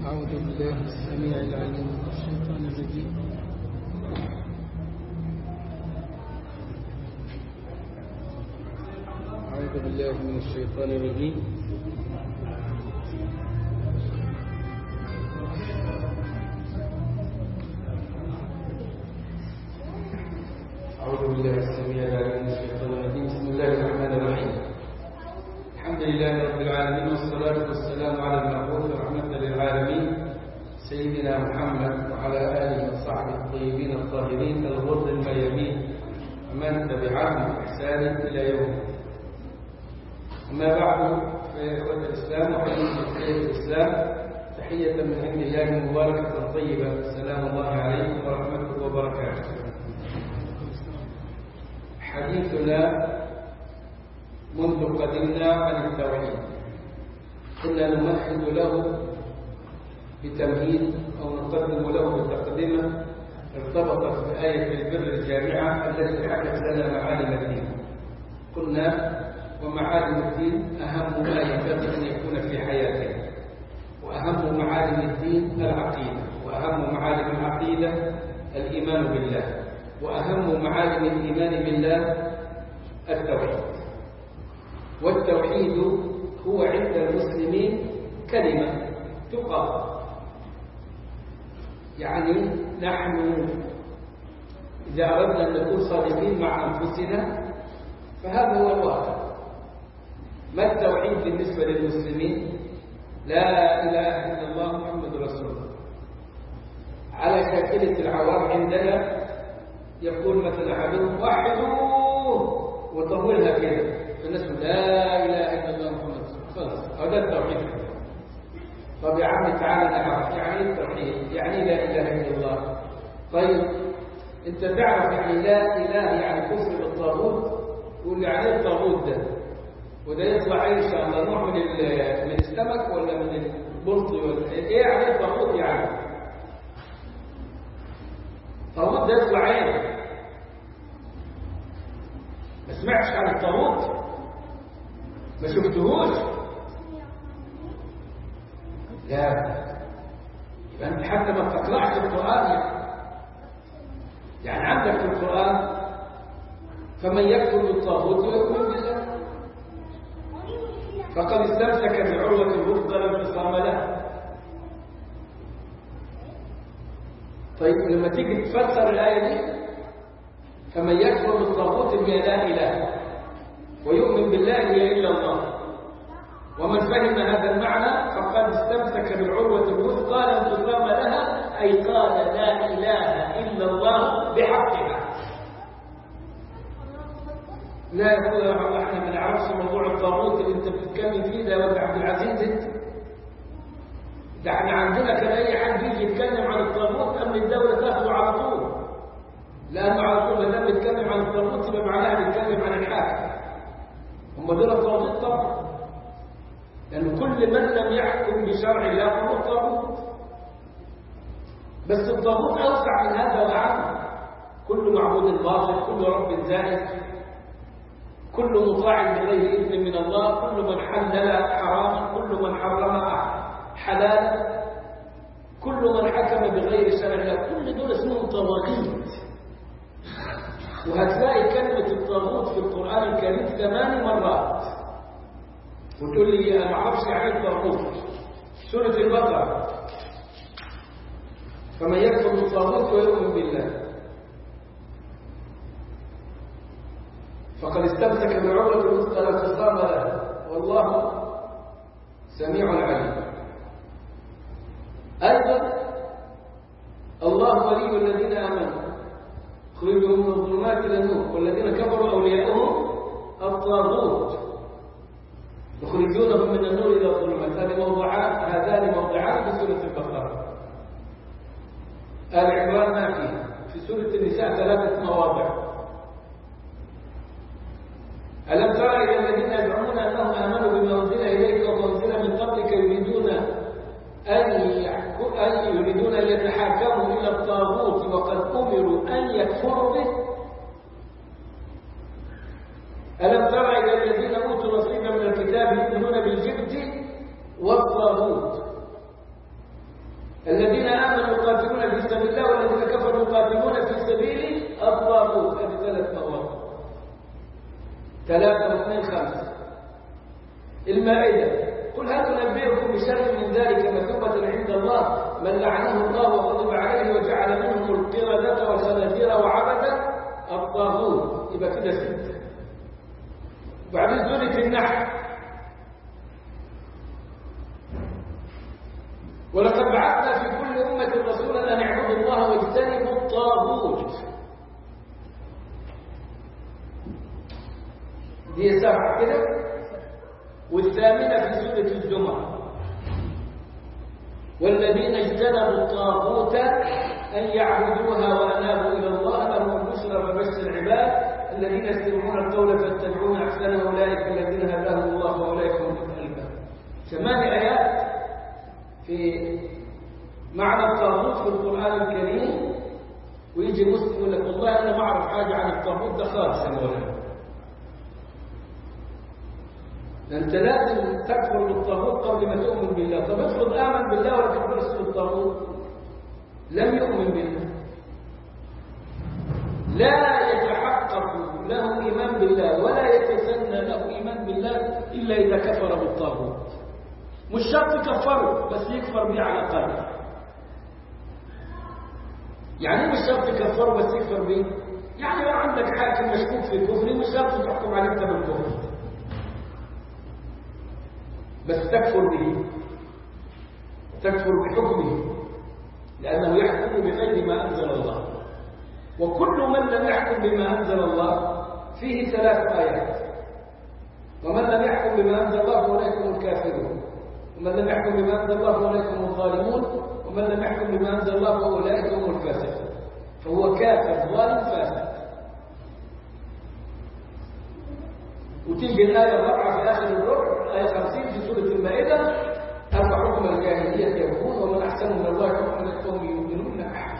أعوذ بالله السميع العليم من الشيطان الرجيم أعوذ بالله من الشيطان الرجيم أعوذ بالله السميع العليم من الشيطان الرجيم بسم الله الرحمن الرحيم الحمد لله رب العالمين والصلاة والسلام على المبعوث رحمة للعالمين سيدنا محمد وعلى آله وصحبه الطيبين الطاهرين الغر الميامين ومن تبعهم بإحسان إلى يوم أما بعد فيا إخوة الإسلام أحييكم بتحية الإسلام تحية من عند الله مباركة طيبة سلام الله عليكم ورحمته وبركاته حديثنا منذ قدمنا عن التوحيد كنا نمهد له بتمهيد أو نقدم له بتقدمة ارتبطت بآية البر الجامعة التي حكت لنا معالم الدين قلنا ومعالم الدين أهم ما ينبغي أن يكون في حياتنا وأهم معالم الدين العقيدة وأهم معالم العقيدة الإيمان بالله وأهم معالم الإيمان بالله التوحيد والتوحيد هو عند المسلمين كلمة تقال يعني نحن إذا أردنا أن نكون صادقين مع أنفسنا فهذا هو الواقع ما التوحيد بالنسبة للمسلمين لا إله إلا الله محمد رسول الله على شاكلة العوام عندنا يقول مثلا أحدهم وحدوه وطولها كده فالناس لا إله إلا الله محمد رسول الله خلاص هذا التوحيد طب يا عم تعالى نعرف يعني ايه التوحيد يعني لا اله الا الله طيب انت تعرف يعني لا اله يعني كفر بالطاغوت قول يعني ايه الطاغوت ده وده يطلع ايه ان شاء الله نوع من من السمك ولا من البلط ولا ايه يعني الطاغوت يعني الطاغوت ده يطلع ايه ما سمعتش عن الطاغوت ما شفتهوش لا يبقى انت حتى ما تقرأش القرآن يعني. يعني عندك في القرآن فمن يكفر بالطاغوت ويؤمن بالله فقد استمسك بعروة الوثقى لا انفصام لها طيب لما تيجي تفسر الآية دي فمن يكفر بالطاغوت بما لا إله ويؤمن بالله هي إلا الله ومن فهم هذا المعنى فقد استمسك بالعروة الوثقى لا انفصام لها أي قال لا إله إلا الله بحقها لا يقول يا الله احنا ما نعرفش موضوع الطاغوت اللي انت بتتكلم فيه ده وانت عبد العزيز انت ده احنا عندنا كان اي حد يجي يتكلم عن الطاغوت امن الدوله تاخده على طول لانه على طول ما دام بيتكلم عن الطاغوت يبقى معناها بيتكلم عن الحاكم هم دول الطاغوت طبعا لأن كل من لم يحكم بشرع الله فهو طاغوت بس الطاغوت أوسع من هذا وأعم كل معبود باطل كل رب زائد كل مطاع بغير إذن من الله كل من حلل حراما كل من حرم حلالا كل من حكم بغير شرع الله كل دول اسمهم طواغيت وهتلاقي كلمة الطاغوت في القرآن الكريم ثمان مرات وتقول لي انا ما اعرفش يعني الطاغوت سوره البقره فمن يكفر بالطاغوت ويؤمن بالله فقد استمسك بالعروه الوثقى لا انفصام لها والله سميع عليم ايضا الله ولي الذين امنوا خرجوا من الظلمات الى النور والذين كفروا اولياؤهم الطاغوت يخرجونهم من النور الى الظلمات هذه موضوعات هذان موضوعان في سوره البقره ال عمران ما فيه في سوره النساء ثلاثه مواضع الم تر الى الذين يزعمون انهم امنوا بما انزل اليك وما انزل من قبلك يريدون ان ان يريدون ان يتحاكموا الى الطاغوت وقد امروا ان يكفروا به ألم تر إلى الذين أوتوا نصيبا من الكتاب يؤمنون بالجبت والطاغوت اثنين خمسة المائدة قل هل ننبئكم بشر من ذلك مثوبة عند الله من لعنه الله وغضب عليه وجعل منهم القردة والخنازير وعبد الطاغوت يبقى كده ستة وبعدين سورة النحل ولقد بعثنا في كل أمة رسولا أن اعبدوا الله واجتنبوا الطاغوت دي سبعة كده والثامنة في سورة الجمعة والذين اجتنبوا الطاغوت أن يعبدوها وأنابوا إلى الله لهم البشرى فبشر العباد الذين يستمعون القول فيتبعون أحسنه أولئك الذين هداهم الله وأولئك هم الألباب ثمان آيات في معنى الطاغوت في القرآن الكريم ويجي مسلم يقول لك والله أنا ما أعرف حاجة عن الطاغوت ده خالص يا مولانا أنت لازم تكفر بالطاغوت قبل ما تؤمن بالله طب افرض آمن بالله ولا تكفرش بالطاغوت لم يؤمن بالله لا يتحقق له إيمان بالله ولا يتسنى له إيمان بالله إلا إذا كفر بالطاغوت مش شرط يكفره بس يكفر به على الأقل يعني مش شرط يكفره بس يكفر به يعني لو عندك حاكم مشكوك في كفره مش شرط تحكم عليه بالكفر بس تكفر به تكفر بحكمه لأنه يحكم بغير ما أنزل الله وكل من لم يحكم بما أنزل الله فيه ثلاث آيات ومن لم يحكم بما أنزل الله فأولئك هم الكافرون ومن لم يحكم بما أنزل الله فأولئك هم الظالمون ومن لم يحكم بما أنزل الله فأولئك هم الفاسقون فهو كافر ظالم فاسق وتيجي الآية الرابعة في آخر الربع آية 50 في سورة المائدة أفحكم الجاهلية يكون ومن أحسن من الله حكما لقوم يؤمنون أحد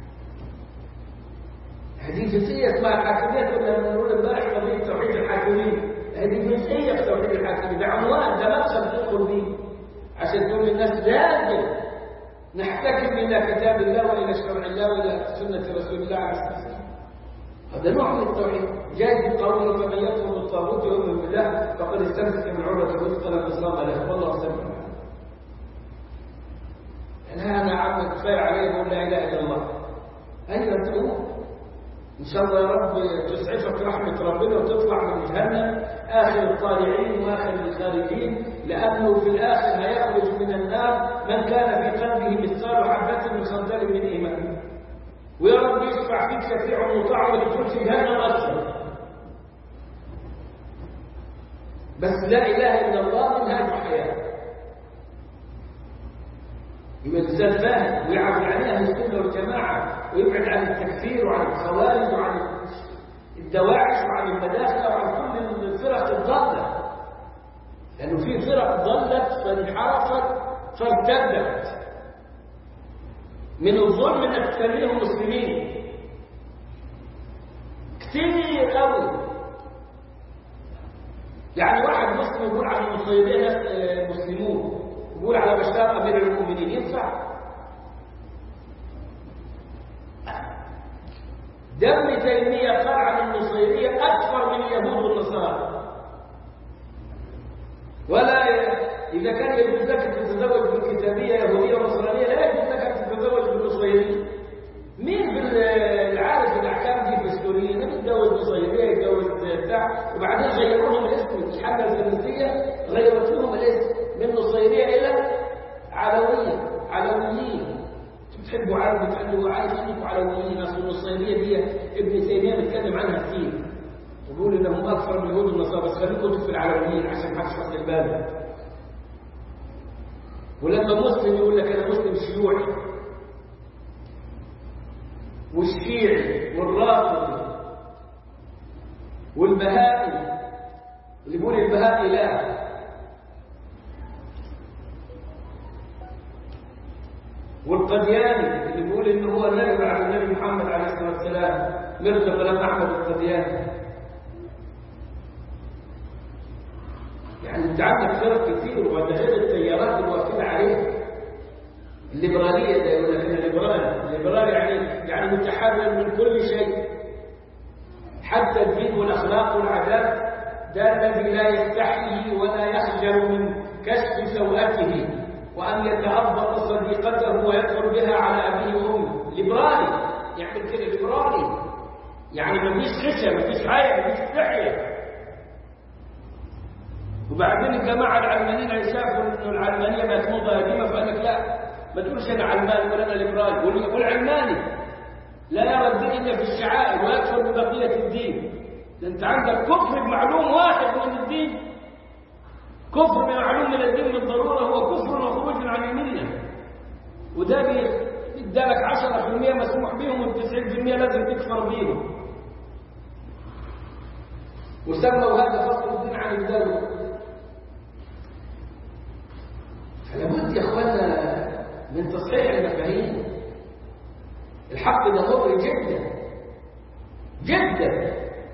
هذه جزئية اسمها الحاكمية كنا بنقول امبارح قضية توحيد الحاكمين هذه جزئية في توحيد الحاكمين ده عنوان ده مدخل تدخل به عشان تقول للناس لازم نحتكم إلى كتاب الله وإلى شرع الله وإلى سنة رسول الله عليه الصلاة والسلام هذا نوع من التوحيد جاءت قوله فمن يكفر بالطاغوت يؤمن بالله فقد استمسك بالعروة الوثقى لا انفصام له والله سبحانه لا انا عم كفايه عليه يقول لا اله الا الله ايوه تقول ان شاء الله يا رب تسعفك رحمه ربنا وتطلع من جهنم اخر الطالعين واخر الخارجين لانه في الاخر هيخرج من النار من كان في قلبه مثقال حبه من خردل من ايمان ويا رب يشفع فيك شفيع مطاع وتدخل في جهنم اصلا بس لا اله الا الله منهاج حياه يبقى الانسان فاهم ويعمل عليها السنه والجماعه ويبعد عن التكفير وعن الخوارج وعن الدواعش وعن المداخل وعن كل الفرق الضاله لانه في فرق ضلت فانحرفت فارتدت من الظلم انك تسميهم مسلمين كتير قوي يعني واحد مسلم يقول على النصيبيه ناس مسلمون يقول على بشار امير المؤمنين ينفع دم تيميه قال عن النصيريه اكثر من اليهود والنصارى ولا اذا كان يجوز لك تتزوج بالكتابيه يهوديه ونصرانيه لا يجوز لك ان تتزوج بالنصيريه مين بالعارف الاحكام دي في السوريين يتجوز نصيريه يتجوز بتاع وبعدين غيروا لهم الاسم الحمله الفرنسيه غيرت لهم الاسم من نصيريه الى علويه علويين بتحبوا عرب بتحبوا عارف خليكوا علويين اصل النصيريه دي ابن تيميه بيتكلم عنها كتير وبيقول انهم اكثر من اليهود والنصارى بس خليكم في العلويين عشان ما حدش ياخد باله ولما مسلم يقول لك انا مسلم شيوعي والشيعي والرافضي والبهائي اللي بيقول البهائي لا والقدياني اللي بيقول ان هو النبي بعد النبي محمد عليه الصلاه والسلام مرزا غلام احمد القدياني يعني انت عندك فرق كتير وده غير التيارات الواقفه عليه الليبراليه ده يقول لك انا ليبرالي الليبرالي يعني يعني متحرر من كل شيء حتى الدين والاخلاق والعادات ده الذي لا يستحيي ولا يخجل من كشف سوءته وأن يتعبط صديقته ويدخل بها على أبيه وأمه ليبرالي يعمل كده ليبرالي يعني مفيش خشية مفيش حاجة مفيش استحية وبعدين الجماعة العلمانيين شافوا إنه العلمانية بقت موضة قديمة فقال لك لا ما تقولش أنا علماني ولا أنا ليبرالي والعلماني لا يرى الدين إلا في الشعائر ويكفر ببقية الدين ده أنت عندك كفر بمعلوم واحد من الدين كفر بمعلوم من الدين بالضرورة هو كفر وخروج عن الملة وده بيدالك 10% مسموح بيهم وال90% لازم تكفر بيهم وسموا هذا فصل الدين عن الدولة فلابد يا اخوانا من تصحيح المفاهيم الحق ده مر جدا جدا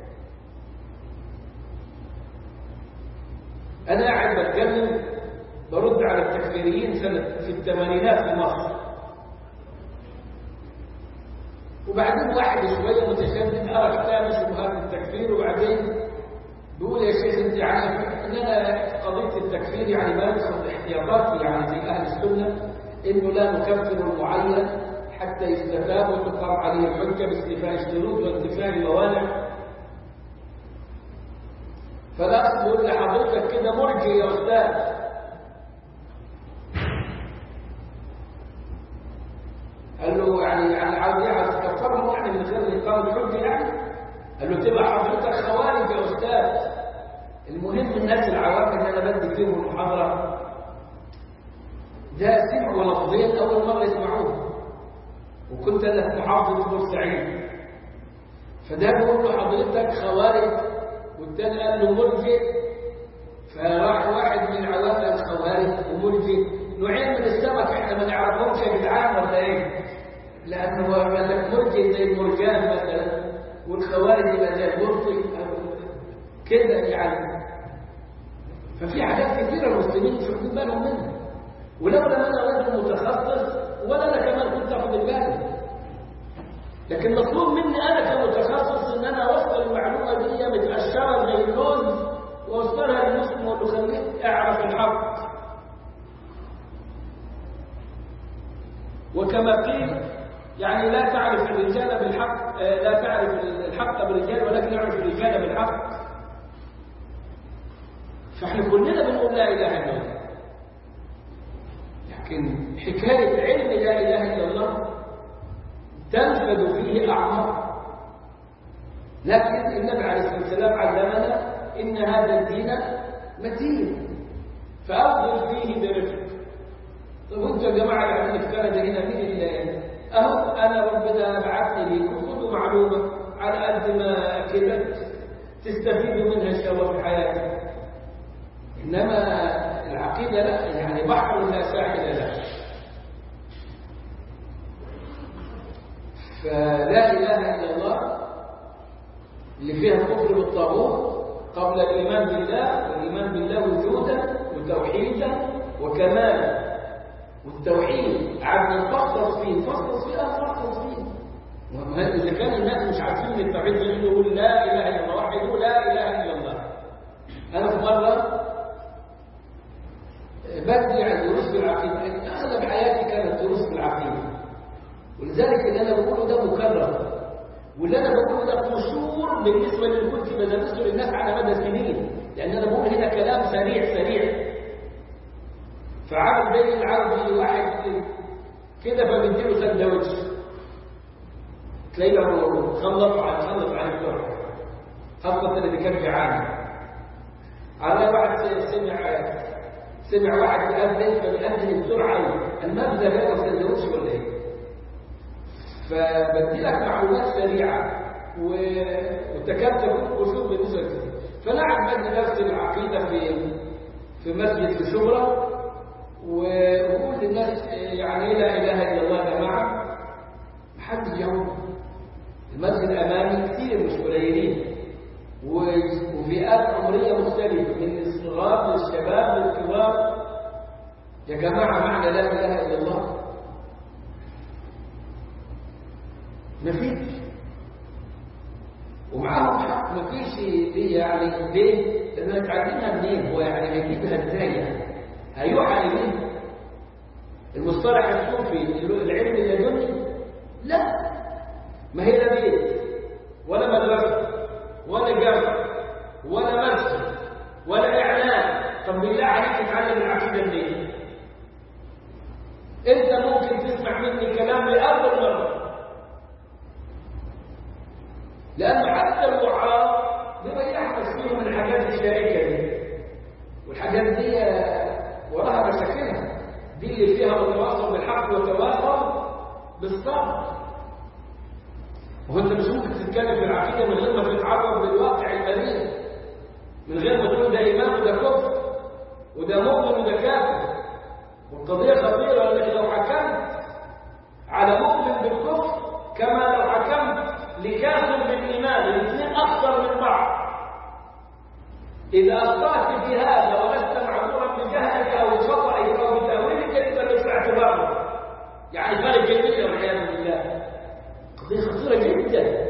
انا قاعد بتكلم برد على التكفيريين سنه في الثمانينات في مصر وبعدين واحد شويه متشدد ارى كتاب شبهات التكفير وبعدين بيقول يا شيخ انت عارف ان انا قضيه التكفير يعني باخذ احتياطاتي يعني زي اهل السنه انه لا نكفر المعين حتى يستفاد وتقام عليه الحجه باستيفاء الشروط وانتفاء الموانع فلا اقول لحضرتك كده مرجي يا استاذ قال له يعني يعني عاوز عاوز تكفرهم يعني من غير اقامه الحجه يعني قال له تبقى حضرتك خوارج يا استاذ المهم الناس العوام اللي انا بدي فيهم المحاضره ده سمعوا لفظين اول مره يسمعوه وكنت انا في محافظه بورسعيد فده بيقول له حضرتك خوارج والتاني قال له مرجئ فراح واحد من عوام الخوارج ومرجئ نوعين من السمك احنا ما نعرفهمش يا جدعان ولا ايه؟ لانه قال لك مرجئ زي المرجان مثلا والخوارج يبقى زي البرطي كده يعني ففي حاجات كثيره المسلمين مش واخدين بالهم منها ولولا ما انا رجل متخصص ولا انا كمان كنت اخد بالي لكن مطلوب مني انا كمتخصص ان انا اوصل المعلومه دي متقشره زي اللون واوصلها للمسلم واقول له خليك اعرف الحق وكما قيل يعني لا تعرف الرجال بالحق لا تعرف الحق بالرجال ولكن اعرف الرجال بالحق فاحنا كلنا بنقول لا اله الا الله لكن حكايه علم لا اله الا الله تنفذ فيه اعمار لكن النبي عليه الصلاه والسلام علمنا ان هذا الدين متين فافضل فيه برفق طب انتوا يا جماعه اللي في كندا هنا مين اللي اهو انا ربنا بعثني ليكم خذوا معلومه على قد ما كده تستفيدوا منها ان شاء الله في حياتكم انما العقيده لا يعني بحر لا ساحل له فلا اله الا الله اللي فيها الكفر بالطاغوت قبل الايمان بالله والايمان بالله وجودا وتوحيدا وكمالا والتوحيد عاد نفصص فيه نفصص فيه نفصص فيه اذا كان الناس مش عارفين التوحيد يقول لا اله الا الله وحده لا اله الا الله انا في مره بدي دروس في العقيده اغلب حياتي كانت دروس في العقيده ولذلك اللي انا بقوله ده مكرر واللي انا بقوله ده قشور بالنسبه للي كنت بدرسه للناس على مدى سنين لان انا بقول هنا كلام سريع سريع فعامل زي العربي واحد كده فبيديله سندوتش تلاقيه له خلط على خلط على الكره خاصة اللي كان جعان على واحد سمع سمع واحد يأذن فبيأذن بسرعة المبدأ هذا سندوتش ولا ايه؟ فبدي لك معلومات سريعة وتكاد تكون قشور بالنسبة لك فلعب بدي درس العقيدة في في مسجد في شبرا وقول للناس يعني لا اله الا الله يا جماعه محدش يجاوب المسجد امامي كثير مش قليلين وفئات عمريه مختلفه من الصغار للشباب للكبار يا جماعه معنى لا اله الا الله مفيش ومعاهم حق مفيش دي يعني ليه لأنها تعلمها منين هو يعني هيجيبها ازاي يعني هيوحى لمين المصطلح الصوفي العلم اللدني لا ما هي لا بيت ولا مدرسة ولا جامعة ولا مسجد ولا إعلان طب بالله عليك تتعلم العقيدة منين انت ممكن تسمع مني كلام لأول مرة لأن حتى الوعاظ بما يحدث فيهم الحاجات الشريكة دي والحاجات دي وراها مشاكلها دي اللي فيها متواصل بالحق وتواصل بالصبر وانت مش ممكن تتكلم في العقيدة من غير ما تتعرض للواقع المريض من غير ما تقول ده إيمان وده كفر وده مؤمن وده كافر والقضية خطيرة لأنك لو حكمت على مؤمن بالكفر كما لو حكمت لكافر بالإيمان الاثنين أخطر من بعض إذا أخطأت في هذا ولست معذورا بجهلك أو بخطئك أو بتأويلك أنت لست اعتباره يعني فرق جميل والعياذ بالله قضية خطيرة جدا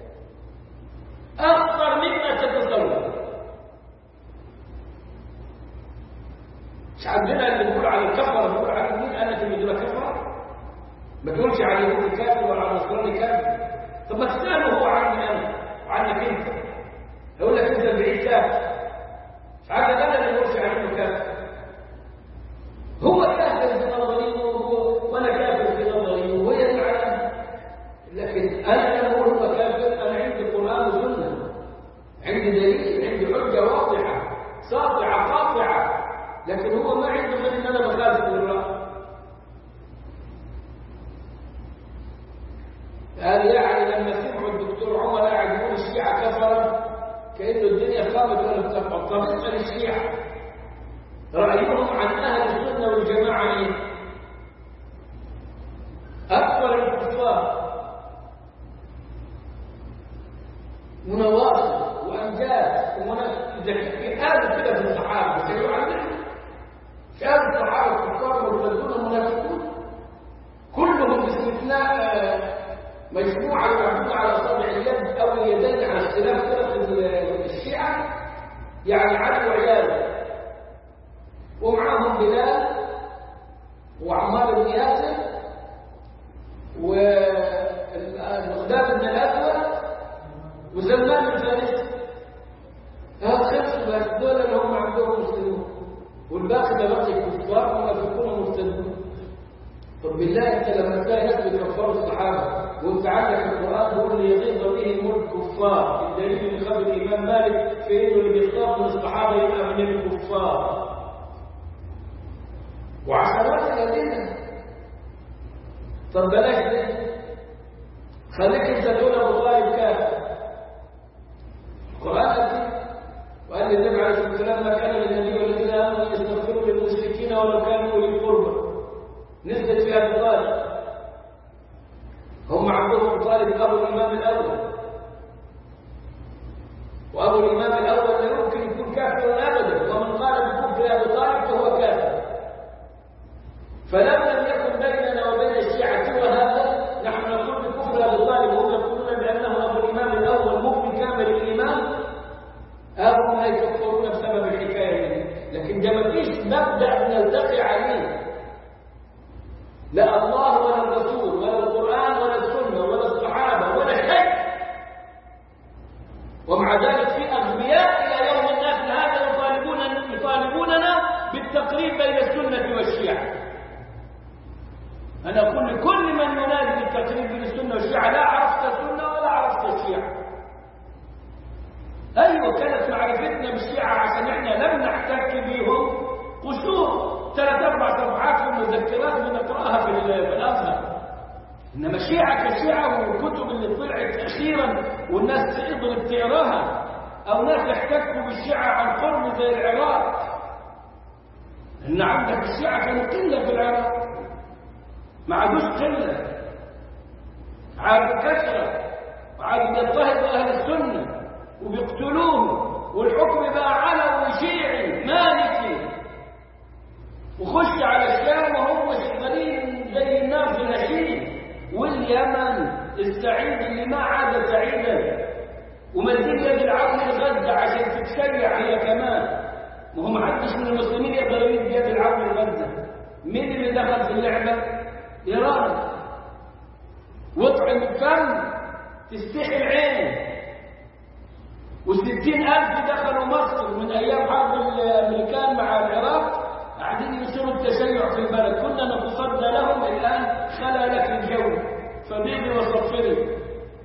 أخطر مما تتصور مش عندنا اللي بنقول على الكفر بنقول على مين قال لك ان دول كفر ما تقولش على يهود كافر ولا على نصراني كافر طب ما تساله هو عني انا وعنك انت يقول لك انت بعيد كافر مش عارف انا اللي بقولش عليه انه كافر هو كافر في نظري وانا كافر في نظري وهي العالم لكن انا لما اقول هو كافر انا عندي قران وسنه عندي دليل عندي حجه واضحه ساطعه قاطعه لكن هو ما عنده غير ان انا بخالف الراي قال يعني لما سمعوا الدكتور عمر قاعد يقول الشيعه كفرت كانه الدنيا خابت ولا بتقبض طب اسال الشيعه رايهم عن اهل السنه والجماعه ايه؟ اكبر الكفار منواصل وانجاز ومنافق هذا كده في الصحابه بس يقولوا عندنا كان الصحابة الكفار مرتدون المنافقون كلهم باستثناء مجموعة يعبدون على أصابع اليد أو اليدين على اختلاف فرق الشيعة يعني علي وعياله ومعاهم بلال وعمار بن ياسر والمقدام بن الأسود وسلمان بن فارس هذا خمسة بس دول اللي هم عندهم مسلمون والباقي ده بقي كفار منافقون مرتدون طب بالله انت لما تلاقي ناس بيكفروا الصحابه وانت عندك القران بيقول لي يغيظ به ملك كفار الدليل من خبر الامام مالك في انه اللي بيخاف من الصحابه يبقى من الكفار وعشرات الادله طب بلاش ده خليك انت تقول ابو طالب كافر القران قال وقال النبي عليه الصلاه والسلام ما كان للنبي والذين امنوا ان يستغفروا للمشركين ولو كانوا اولي القربى نزلت في ابي طالب هم عندهم ابو طالب ابو الامام الاول وابو الامام الاول لا يمكن يكون كافرا ابدا ومن قال بكفر ابي طالب فهو كافر فلم لم يكن بيننا وبين الشيعه وهذا نحن نقول بكفر ابي طالب وهم يقولون بانه ابو الامام الاول مؤمن كامل الايمان هم لا يكفرون بسبب الحكايه دي لكن ده ما فيش مبدا نلتقي عليه لا الله ولا الرسول ولا القران ولا السنه ولا الصحابه ولا شيء ومع ذلك في اغبياء الى يوم الناس هذا يطالبون يطالبوننا بالتقريب بين السنه والشيعه انا اقول لكل من ينادي بالتقريب بين السنه والشيعه لا عرفت السنه ولا عرفت الشيعه أيوة كانت معرفتنا بالشيعة عشان احنا لم نحتك بهم قشور ثلاث أربع صفحات في المذكرات بنقرأها في الأزهر إنما الشيعة كشيعة والكتب اللي طلعت أخيرا والناس تقدر تقراها أو ناس يحتكوا بالشيعة عن قرب زي العراق إن عندك الشيعة كانوا قلة في العراق ما عادوش قلة عادوا كثرة وعادوا يضطهدوا أهل السنة وبيقتلوهم والحكم بقى علوي شيعي مالكي وخش على الشام وهم شغالين زي النار في النشيد واليمن السعيد اللي ما عاد سعيدا ومدين يد العون لغزة عشان تتشيع هي كمان ما هو محدش من المسلمين يقدر يمد يد العون لغزة مين اللي دخل في اللعبة؟ إيران وطعم الفم تستحي العين وستين ألف دخلوا مصر من أيام حرب الأمريكان مع العراق قاعدين ينشروا التشيع في البلد كنا نتصدى لهم الآن خلى لك الجو فبيضي وصفري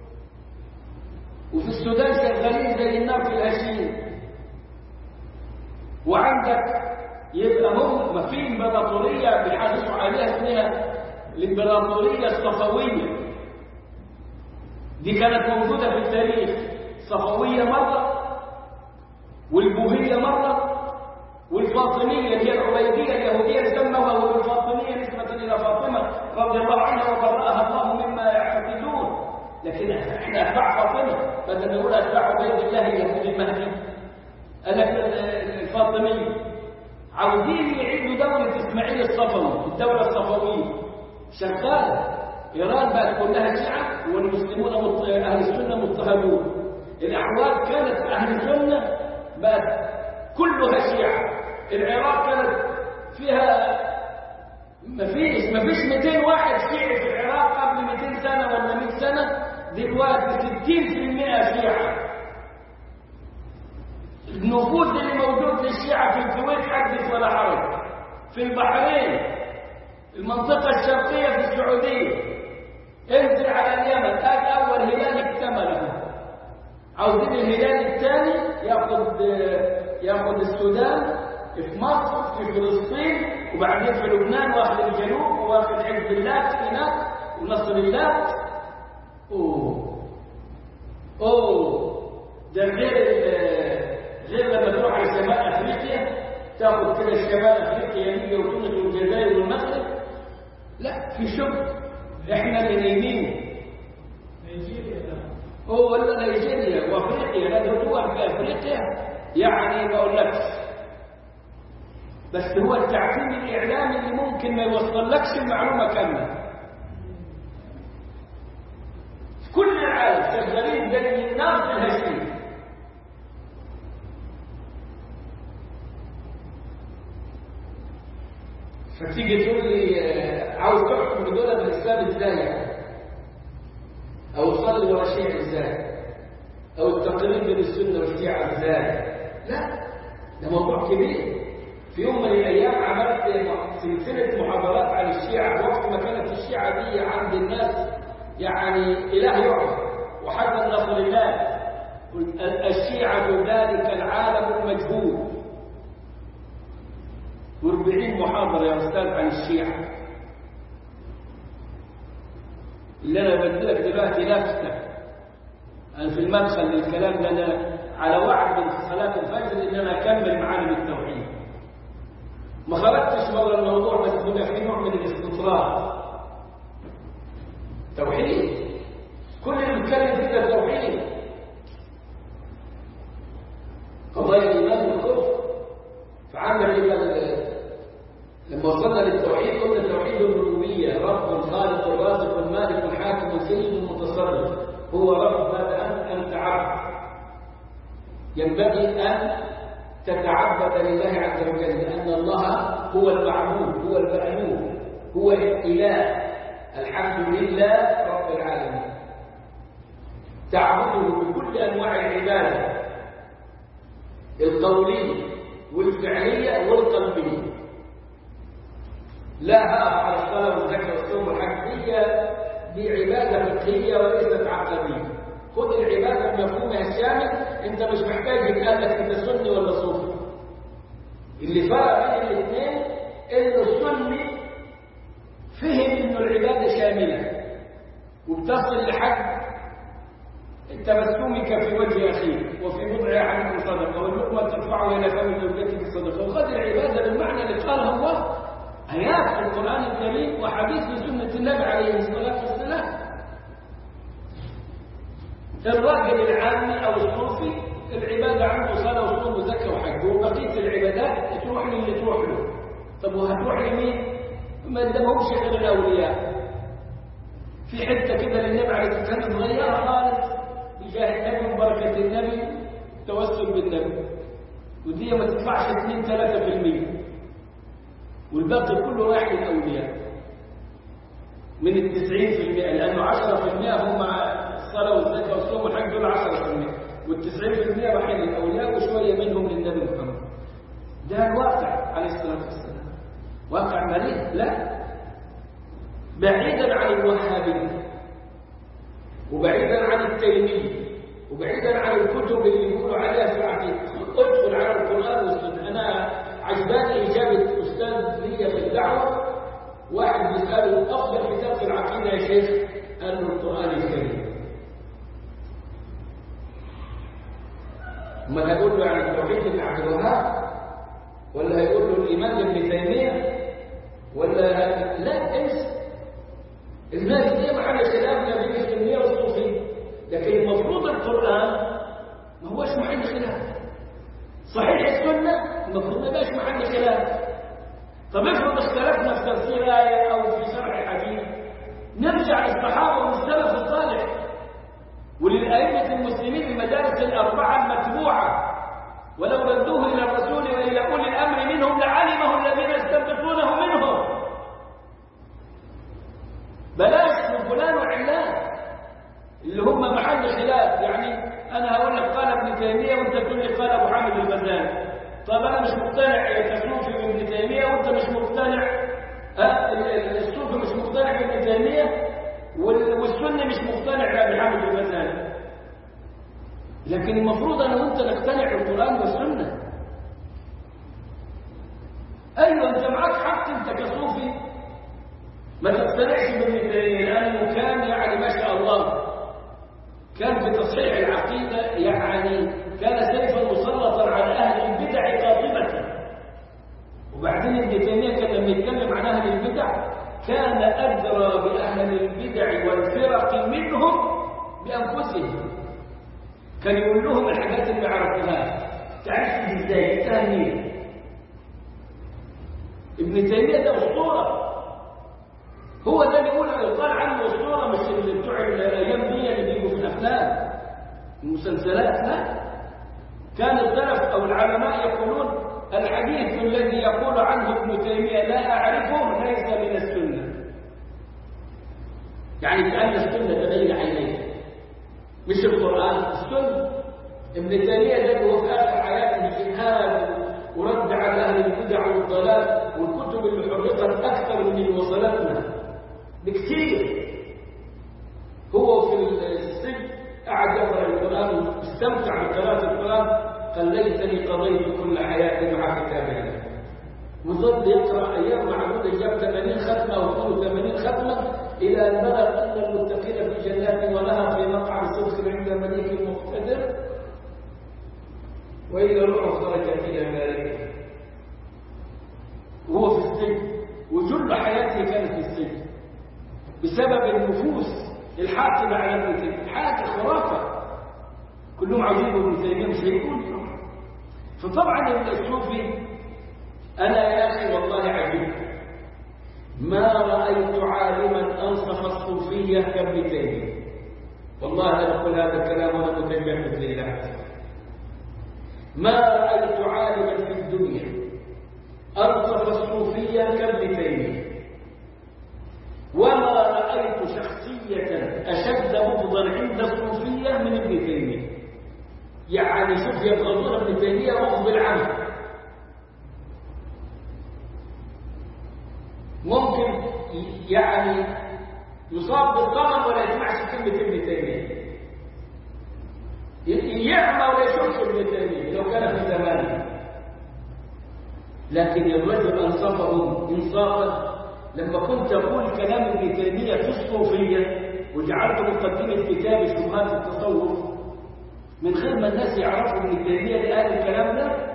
وفي السودان شغالين زي النار في الهشيم وعندك يبقى هم ما في امبراطوريه بيحدثوا عليها اسمها الامبراطوريه الصفويه دي كانت موجوده في التاريخ صفويه مره والبوهيه مره والفاطميه اللي هي العبيديه اليهوديه سموها والفاطميه نسبه الى فاطمه رضي الله عنها وبرأها الله مما يعتقدون لكن احنا اتباع فاطمه بدل نقول اتباع عبيد الله اليهودي المهدي قال لك الفاطميه عاوزين يعيدوا دولة إسماعيل الصفوي الدولة الصفوية شغالة إيران بقت كلها شيعة والمسلمون مط... أهل السنة مضطهدون الأحوال كانت أهل السنة بقت كلها شيعة العراق كانت فيها مفيش مفيش 200 واحد شيعي في العراق قبل 200 سنة ولا 100 سنة دلوقتي 60% شيعة النفوذ اللي موجود للشيعة في الكويت حدث ولا حرج في البحرين المنطقة الشرقية في السعودية انزل على اليمن هذا أول هلال اكتمله عاوزين الهلال الثاني ياخذ ياخذ السودان في مصر في فلسطين وبعدين في لبنان واخذ الجنوب واخذ حزب الله هناك ونصر الله اوه اوه ده غير غير لما تروح على شمال افريقيا تاخذ كده شمال افريقيا ليبيا وتونس والجزائر والمغرب لا في شغل احنا اللي نايمين نيجيريا هو ولا نيجيريا وافريقيا لا دول في افريقيا يعني ما اقولكش بس هو التعقيم الاعلامي اللي ممكن ما يوصلكش المعلومه كامله في كل العالم شغالين زي النار في الهشيم فتيجي تقول لي عاوز تحكم بدولة الإسلام إزاي يعني؟ أو تصلي ورا الشيعة إزاي؟ أو التقريب بين السنة والشيعة إزاي؟ لا ده موضوع كبير في يوم من الأيام عملت سلسلة محاضرات عن الشيعة وقت ما كانت الشيعة دي عند الناس يعني إله يعرف وحتى نصر الله الشيعة ذلك العالم المجهول واربعين محاضرة يا أستاذ عن الشيعة اللي أنا بدلك دلوقتي لفتة أنا في المدخل للكلام ده أنا على وعد من صلاة الفجر إن أنا أكمل معالم التوحيد ما خرجتش بره الموضوع بس بقى في نوع من الاستطراد توحيد كل اللي بيتكلم كده توحيد قضايا الإيمان والكفر فعندك يبقى لما وصلنا للتوحيد قلنا توحيد الربوبية رب خالق رازق مالك حاكم سيد متصرف هو رب بعد أن أنت عبد ينبغي أن تتعبد لله عز وجل لأن الله هو المعبود هو المألوف هو الإله الحمد لله رب العالمين تعبده بكل أنواع العبادة القولية والفعلية والقلبية لا هذا على الصلاة والزكاة والصوم والحج هي دي عبادة فقهية وليست عقدية خذ العبادة بمفهومها الشامل انت مش محتاج يتقال لك انت سني ولا صوفي اللي فرق بين الاثنين انه السني فهم انه العبادة شاملة وبتصل لحد تبسمك في وجه اخيك وفي بضع عنكم صدقه واللقمه ترفعها الى فم زوجتك الصدقه وخذ العباده بالمعنى اللي قالها الله ايات في القران الكريم وحديث في سنه النبي عليه الصلاه والسلام الراجل العامي او الصوفي العباده عنده صلاه وصوم وزكاه وحج وبقيه العبادات تروح للي تروح له طب وهتروح لمين؟ ما قدامهمش غير الاولياء في حته كده للنبي عليه الصلاه والسلام صغيره خالص بجاه النبي وبركة النبي توسل بالنبي ودي ما تدفعش 2 3% والباقي كله رايح للأولياء من ال 90% لأنه 10% هم الصلاة والزكاة والصوم والحج دول 10% وال 90% رايحين للأولياء وشوية منهم للنبي محمد ده الواقع عليه الصلاة والسلام واقع مريض لا بعيدا عن الوهابية وبعيدا عن التيمية وبعيدا عن الكتب اللي يقولوا عليها في العقيدة ادخل على القرآن والسنة أنا عجباني إجابة أستاذ لي في الدعوة واحد بيسأله أفضل كتاب في العقيدة يا شيخ قال له القرآن الكريم ما هيقول له يعني التوحيد بتاع عبد الوهاب ولا هيقول له الإيمان ابن تيمية ولا لا انسى الناس دي محل خلافنا بين السنية والصوفية لكن المفروض القرآن ما هوش محل خلاف صحيح السنة المفروض ما يبقاش محل خلاف طب افرض اختلفنا في تفسير آية أو في شرح حديث نرجع للصحابة والسلف الصالح وللأئمة المسلمين المدارس الأربعة المتبوعة ولو ردوه إلى الرسول وإلى أولي الأمر منهم لعلمه الذين يستنبطونه منهم بلاش من فلان وعلان اللي هم محل خلاف يعني أنا هقول لك قال ابن تيمية وأنت تقول لي قال أبو حامد الغزالي طب أنا مش مقتنع كصوفي بابن تيمية وأنت مش مقتنع أه الصوفي مش مقتنع بابن تيمية والسني مش مقتنع بأبي حامد الغزالي لكن المفروض أنا وأنت نقتنع بالقرآن والسنة أيوة أنت معك حق أنت كصوفي ما تقتنعش بابن تيمية لأنه كان يعني ما شاء الله كان في تصحيح العقيدة يعني كان سيفا مسلطا على أهل البدع قاطبة وبعدين ابن تيمية كان لما يتكلم عن أهل البدع كان أدرى بأهل البدع والفرق منهم بأنفسهم كان يقول لهم الحاجات اللي عرفوها تعرف دي ازاي تهنيه ابن تيمية ده أسطورة هو ده اللي يقول يقال عنه أسطورة مش اللي بتوع الأيام دي اللي بيجوا في الأفلام المسلسلات لا كان السلف أو العلماء يقولون الحديث الذي يقول عنه ابن تيمية لا أعرفه ليس من السنة يعني كأن السنة بين عينيه مش القرآن السنة ابن تيمية ده هو في آخر حياته جهاد ورد على أهل البدع والضلال والكتب اللي حرقت أكثر من اللي وصلتنا بكثير هو في السجن قعد يقرأ القرآن واستمتع بقراءة القرآن قال ليتني قضيت كل حياتي مع كتاب الله وظل يقرأ أيام معدودة جاب 80 ختمة أو 82 ختمة إلى أن بلغ أن المتقين في جنات ونهر في مقعد صدق عند مليك مقتدر وإذا روح خرجت إلى مالك وهو في السجن وجل حياته كانت في السجن بسبب النفوس الحاكمة على ابن تيمية حاجة خرافة كلهم عاوزين ابن تيمية مش هيكون فطبعا الصوفي أنا يا أخي والله عجيب ما رأيت عالما أنصف الصوفية كابن تيمية والله أنا أقول هذا الكلام وأنا متجمد لله ما رأيت عالما في الدنيا أنصف الصوفية كابن تيمية وما رأيت شخصية أشد بغضا عند الصوفية من ابن تيمية يعني شوف يبغضون ابن تيمية بغض العمل ممكن يعني يصاب بالقمر ولا يسمعش كلمة ابن تيمية يعمى ولا يشوفش ابن تيمية لو كان في زمانه لكن الرجل أنصفهم إنصافا لما كنت أقول كلام ابن تيمية في الصوفية وجعلت مقدمة كتاب شبهات التصوف من غير ما الناس يعرفوا ابن تيمية لقال الكلام ده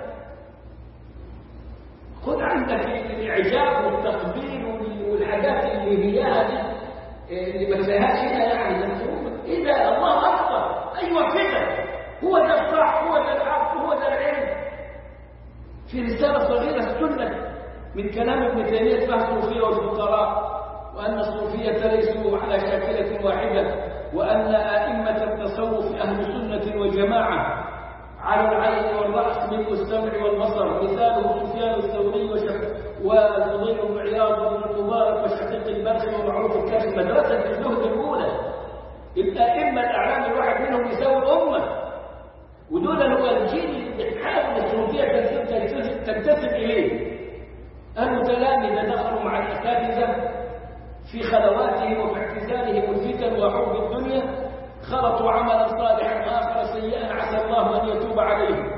خد عندك الإعجاب والتقبيل والحاجات اللي هياها دي اللي ما تلاقيهاش هنا يعني مفهومة إيه ده الله أكبر أيوة كده هو ده الصح هو ده الحق هو ده العلم في رسالة صغيرة السنة من كلام ابن تيمية اسمها الصوفية والفقراء وأن الصوفية ليسوا على شاكلة واحدة وأن أئمة التصوف أهل سنة وجماعة على العين والرأس من السمع والبصر مثاله سفيان الثوري وفضيل بن عياض بن المبارك وشقيق البرخي ومعروف الكافي مدرسة الزهد الأولى الأئمة الأعلام الواحد منهم يساوي الأمة ودول هو الجيل اللي بتحاول الصوفية تنتسب إليه المتلامذة دخلوا مع الأساتذة في خلواتهم وفي اعتزالهم الفتن وحب الدنيا خلطوا عملا صالحا آخر سيئا عسى الله أن يتوب عليهم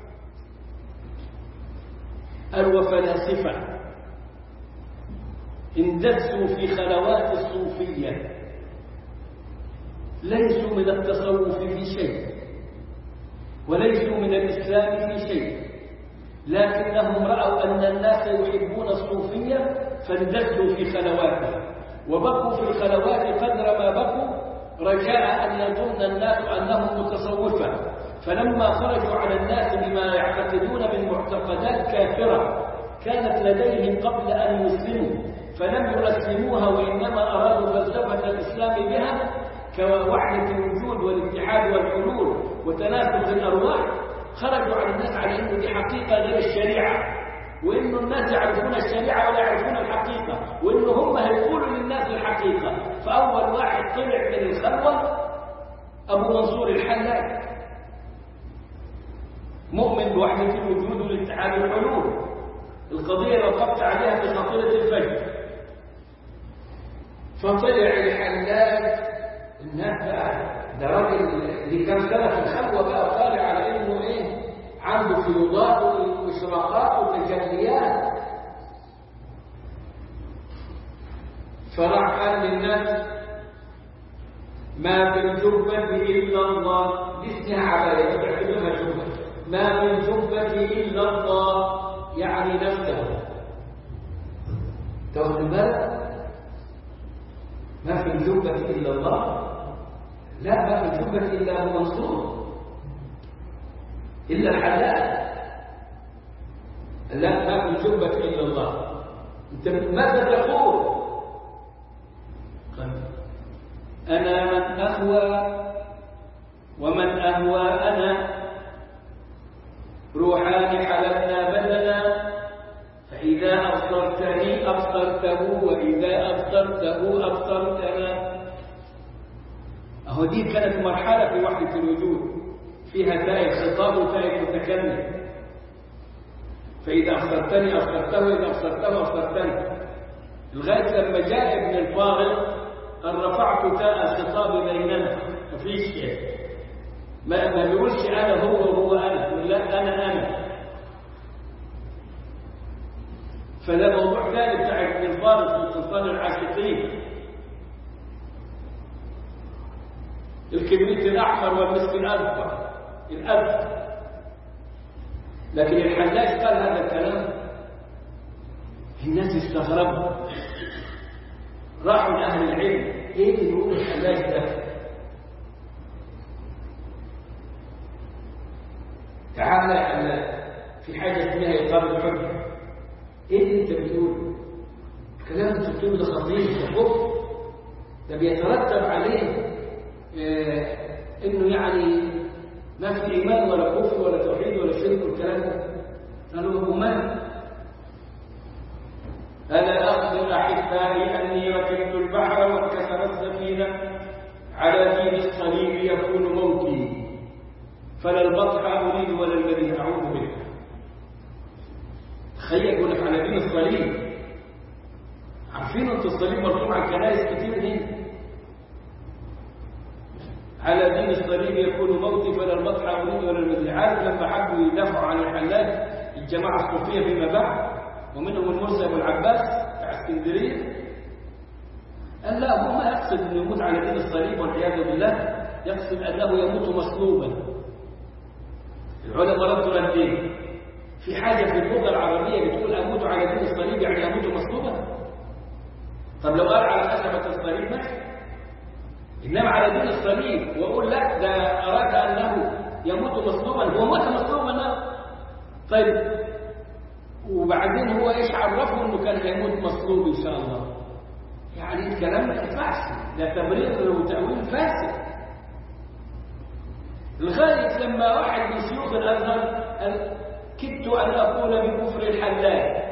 الوفلاسفة اندسوا في خلوات الصوفية ليسوا من التصوف في شيء وليسوا من الإسلام في شيء لكنهم رأوا أن الناس يحبون الصوفية فاندسوا في خلواتها وبقوا في الخلوات قدر ما بقوا رجاء أن يظن الناس أنهم متصوفة فلما خرجوا على الناس بما يعتقدون من معتقدات كافرة كانت لديهم قبل أن يسلموا فلم يرسموها وإنما أرادوا فلسفة الإسلام بها كوحدة الوجود والاتحاد والحلول وتناسخ الأرواح خرجوا على الناس على أنه دي حقيقة غير الشريعة وإنه الناس يعرفون الشريعة ولا يعرفون الحقيقة وإنه هم هيقولوا للناس الحقيقة فأول واحد طلع من الخلوة أبو منصور الحلاج مؤمن بوحدة الوجود والاتحاد والحلول القضية اللي وقفت عليها في خطيرة الفجر فطلع الحلاج الناس بقى ده راجل اللي كان سنة في الخلوة بقى طالع على إنه إيه عنده فيوضات وإشراقات وتجليات فراح قال للناس ما في الجبة إلا الله دي اسمها عباية تعتبرها جبة ما في الجبة إلا الله يعني نفسه تاخد بالك ما في الجبة إلا الله لا ما في الجبة إلا هو منصور إلا الحلال لا ما في الجبة إلا الله أنت ماذا تقول أنا من أهوى ومن أهوى أنا روحان حللنا بدنا فإذا أبصرتني أبصرته وإذا أبصرته أبصرتنا أهو دي كانت مرحلة في وحدة الوجود فيها تاء الخطاب وتاء المتكلم فإذا أبصرتني أبصرته وإذا أبصرته أبصرتني لغاية لما جاء ابن الفاضل أن رفعت تاء الخطاب بيننا مفيش شيء ما ما بيقولش أنا هو وهو أنا لا أنا أنا فده موضوع ثاني بتاع ابن الفارس في سلطان العاشقين الكبريت الأحمر والمسك الأزرق الأزرق لكن الحلاج قال هذا الكلام الناس استغربوا راحوا لأهل العلم ايه اللي يقول الحلاج ده تعال يا حلاج في حاجة اسمها إقامة الحجة ايه اللي انت بتقوله الكلام اللي بتقوله ده خطير ده كفر ده بيترتب عليه آه انه يعني ما في ايمان ولا كفر ولا توحيد ولا شرك والكلام ده قالوا امال الا اخبر احبائي اني ركبت البحر وانكسر السفينه على دين الصليب يكون موتي فلا البطح اريد ولا الذي اعوذ به تخيل يقول لك على دين الصليب عارفين انت الصليب مرفوع على الكنائس كتير هنا على دين الصليب يكون موتي فلا البطح اريد ولا الذي عارف لما حبوا يدافعوا عن الحلاج الجماعه الصوفيه فيما بعد ومنهم المرسي والعباس بتاع اسكندريه قال لا هو ما يقصد انه يموت على دين الصليب والعياذ بالله يقصد انه يموت مصلوبا العلماء ردوا ردين في حاجه في اللغه العربيه بتقول اموت على دين الصليب يعني اموت مصلوبا طب لو قال على خشبه الصليب ماشي انما على دين الصليب واقول لا ده اراد انه يموت مصلوبا هو مات مصلوبا طيب وبعدين هو ايش عرفه انه كان هيموت مصلوب ان شاء الله يعني الكلام ما ينفعش ده تبرير وتأويل فاسد لغاية لما واحد من شيوخ الأزهر قال كدت أن أقول بكفر الحلاج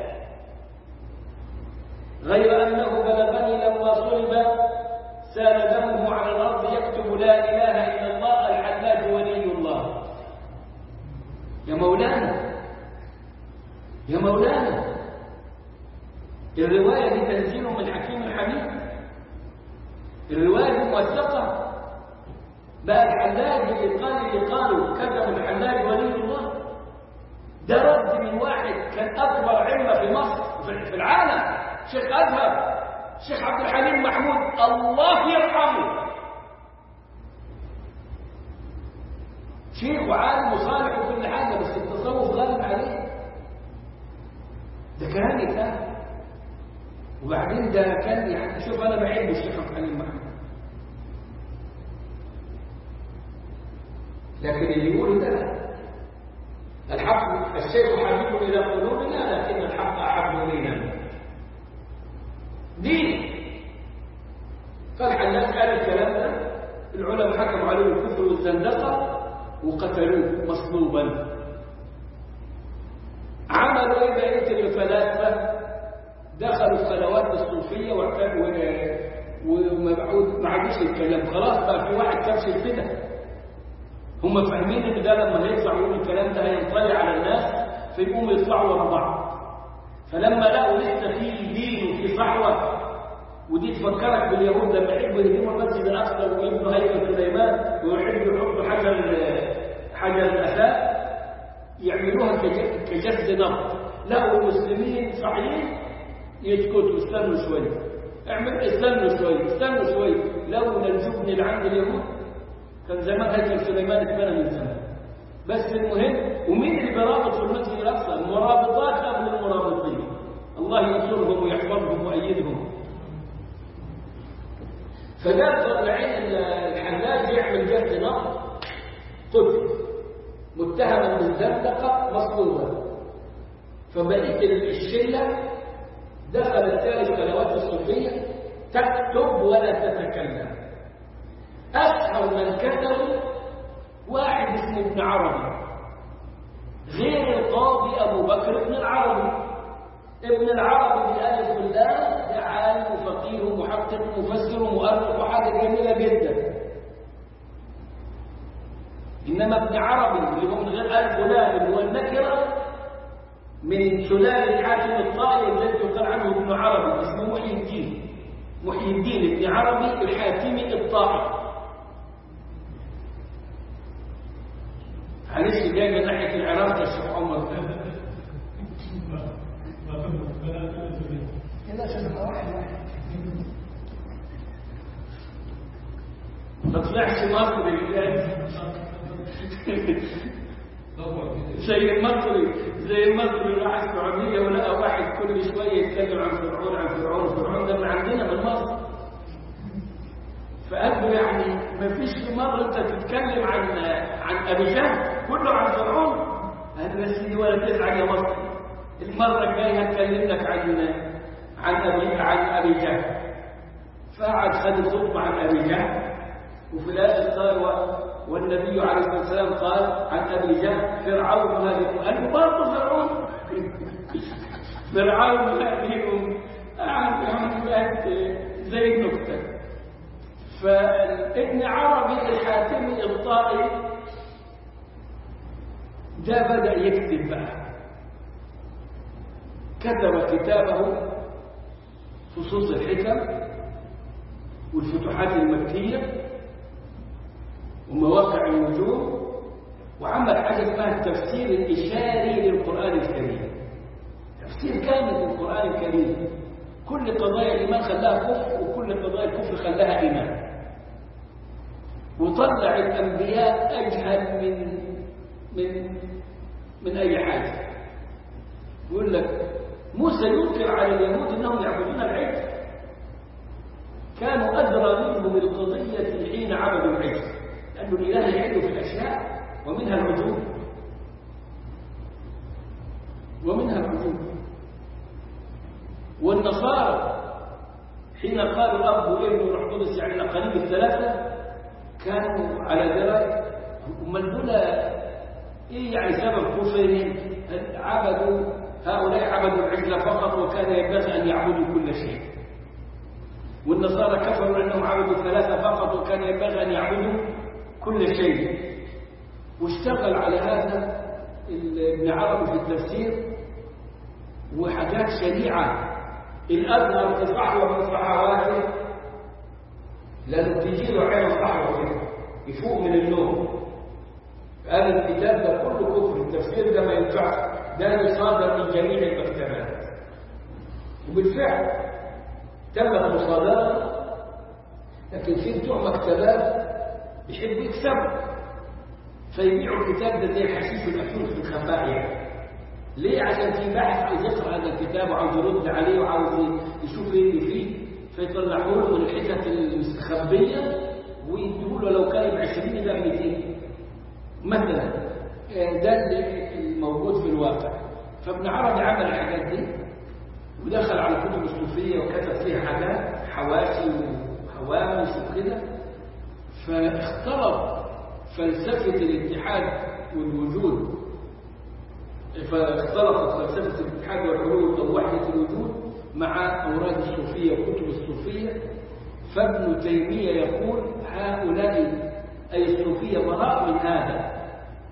غير أنه بلغني لما صلب سال دمه على الأرض يكتب لا إله إلا الله الحلاج ولي الله يا مولانا يا مولانا الرواية دي تنزيل من حكيم حميد الرواية دي موثقة بقى الحلاج اللي قال اللي قالوا كتب الحلاج ولي الله ده رد من واحد كان أكبر علمة في مصر في العالم شيخ أزهر شيخ عبد الحليم محمود الله يرحمه شيخ وعالم وصالح وكل حاجة بس التصوف غالب عليه ده كلام يتقال وبعدين ده كان يعني شوف أنا بحب الشيخ عبد الحليم محمود لكن اللي يقول ده الحق الشيخ حبيب إلى قلوبنا لكن الحق أحب إلينا دين فالحلاج قال الكلام ده العلماء حكموا عليه الكفر والزندقة وقتلوه مصلوبا عملوا ايه بقيه الفلاسفه دخلوا الصلوات الصوفيه واعتبروا وما ما عادوش الكلام خلاص بقى في واحد كبش الفتن هم فاهمين ان ده لما هيطلع يقول الكلام ده هينطلع على الناس فيقوموا يطلعوا ورا بعض فلما لقوا لسه في دين وفي صحوه ودي تفكرك باليهود لما يحبوا يهدموا المسجد الاقصى ويبنوا هيكل سليمان ويحبوا يحطوا حجر حجر الاساس يعملوها كجسد نبض لقوا المسلمين صحيح يسكتوا استنوا شويه اعمل استنوا شويه استنوا شويه لولا الجبن اللي عند اليهود كان زمان هيكل سليمان اتبنى من زمان بس المهم ومين اللي بيرابط في المسجد الاقصى المرابطات قبل المرابطين الله ينصرهم ويحفظهم ويأيدهم فجاب طلعين الحلاج يعمل جهد نقد قتل متهما بالزندقه مصلوبا فبقيه الشله دخلت تاني القنوات الصوفيه تكتب ولا تتكلم اشهر من كتب واحد اسمه ابن عربي غير القاضي ابو بكر بن العربي ابن العربي بألف واللام ده عالم وفقيه ومحقق ومفسر ومؤرخ وحاجة جميلة جدا إنما ابن عربي اللي هو من غير ألف ولام اللي هو النكرة من سلالة حاتم الطائي الذي يقال عنه ابن عربي اسمه محي الدين محي الدين ابن عربي الحاتمي الطائي معلش جاي من ناحية العراق يا شيخ عمر كده عشان نبقى واحد واحد ما طلعش مصري زي المصري زي المصري راح السعودية ولقى واحد كل شوية يتكلم عن فرعون عن فرعون فرعون ده من عندنا من مصر فقال له يعني ما فيش في مرة انت تتكلم عن عن ابي جهل كله عن فرعون قال له يا سيدي ولا تزعل يا مصري المرة الجاية هتكلم لك عن عن ابي عن ابي جهل فقعد خد الخطبة عن ابي جهل وفي الاخر قال و... والنبي عليه الصلاه والسلام قال عن ابي جهل فرعون هذه قال له برضه فرعون فرعون هذه قعد زي النكته فابن عربي الحاتمي الطائي ده بدا يكتب بقى كتب كتابه فصوص الحكم والفتوحات المكيه ومواقع النجوم وعمل حاجة اسمها التفسير الإشاري للقرآن الكريم تفسير كامل للقرآن الكريم كل قضايا الإيمان خلاها كفر وكل قضايا الكفر خلاها إيمان وطلع الأنبياء أجهل من من من أي حاجة يقول لك موسى ينكر على اليهود أنهم يعبدون العجل كانوا أدرى منهم القضية حين عبدوا العجل لأن الإله يعد في الأشياء ومنها العجوب ومنها العجوب والنصارى حين قالوا أب وابن والروح القدس يعني الأقاليم الثلاثة كانوا على دراية أمال دول إيه يعني سبب كفرهم عبدوا هؤلاء عبدوا العجل فقط وكان ينبغي أن يعبدوا كل شيء والنصارى كفروا لأنهم عبدوا ثلاثة فقط وكان ينبغي أن يعبدوا كل شيء واشتغل على هذا ابن عربي في التفسير وحاجات شنيعة الأزهر في صحوة من صحواته لأنه تجي له عين صحوة كده يفوق من النوم قال الكتاب ده كله كفر التفسير ده ما ينفعش ده يصادر من جميع المكتبات وبالفعل تمت مصادرة لكن في بتوع مكتبات يحبوا يكسبوا فيبيعوا الكتاب ده زي الحشيش والأفيون في الخفاء يعني ليه عشان في باحث عايز يقرا هذا الكتاب وعاوز يرد عليه وعاوز يشوف ايه اللي فيه فيطلعوا له من الحتت المستخبيه ويدوا له لو كان ب 20 يبقى ب 200 مثلا ده الموجود في الواقع فابن عربي عمل الحاجات دي ودخل على الكتب الصوفيه وكتب فيها حاجات حواشي وهوامش وكده فاختلط فلسفه الاتحاد والوجود فاختلطت فلسفه الاتحاد والحلول او وحده الوجود مع اوراد الصوفيه وكتب الصوفيه فابن تيميه يقول هؤلاء اي الصوفيه براء من هذا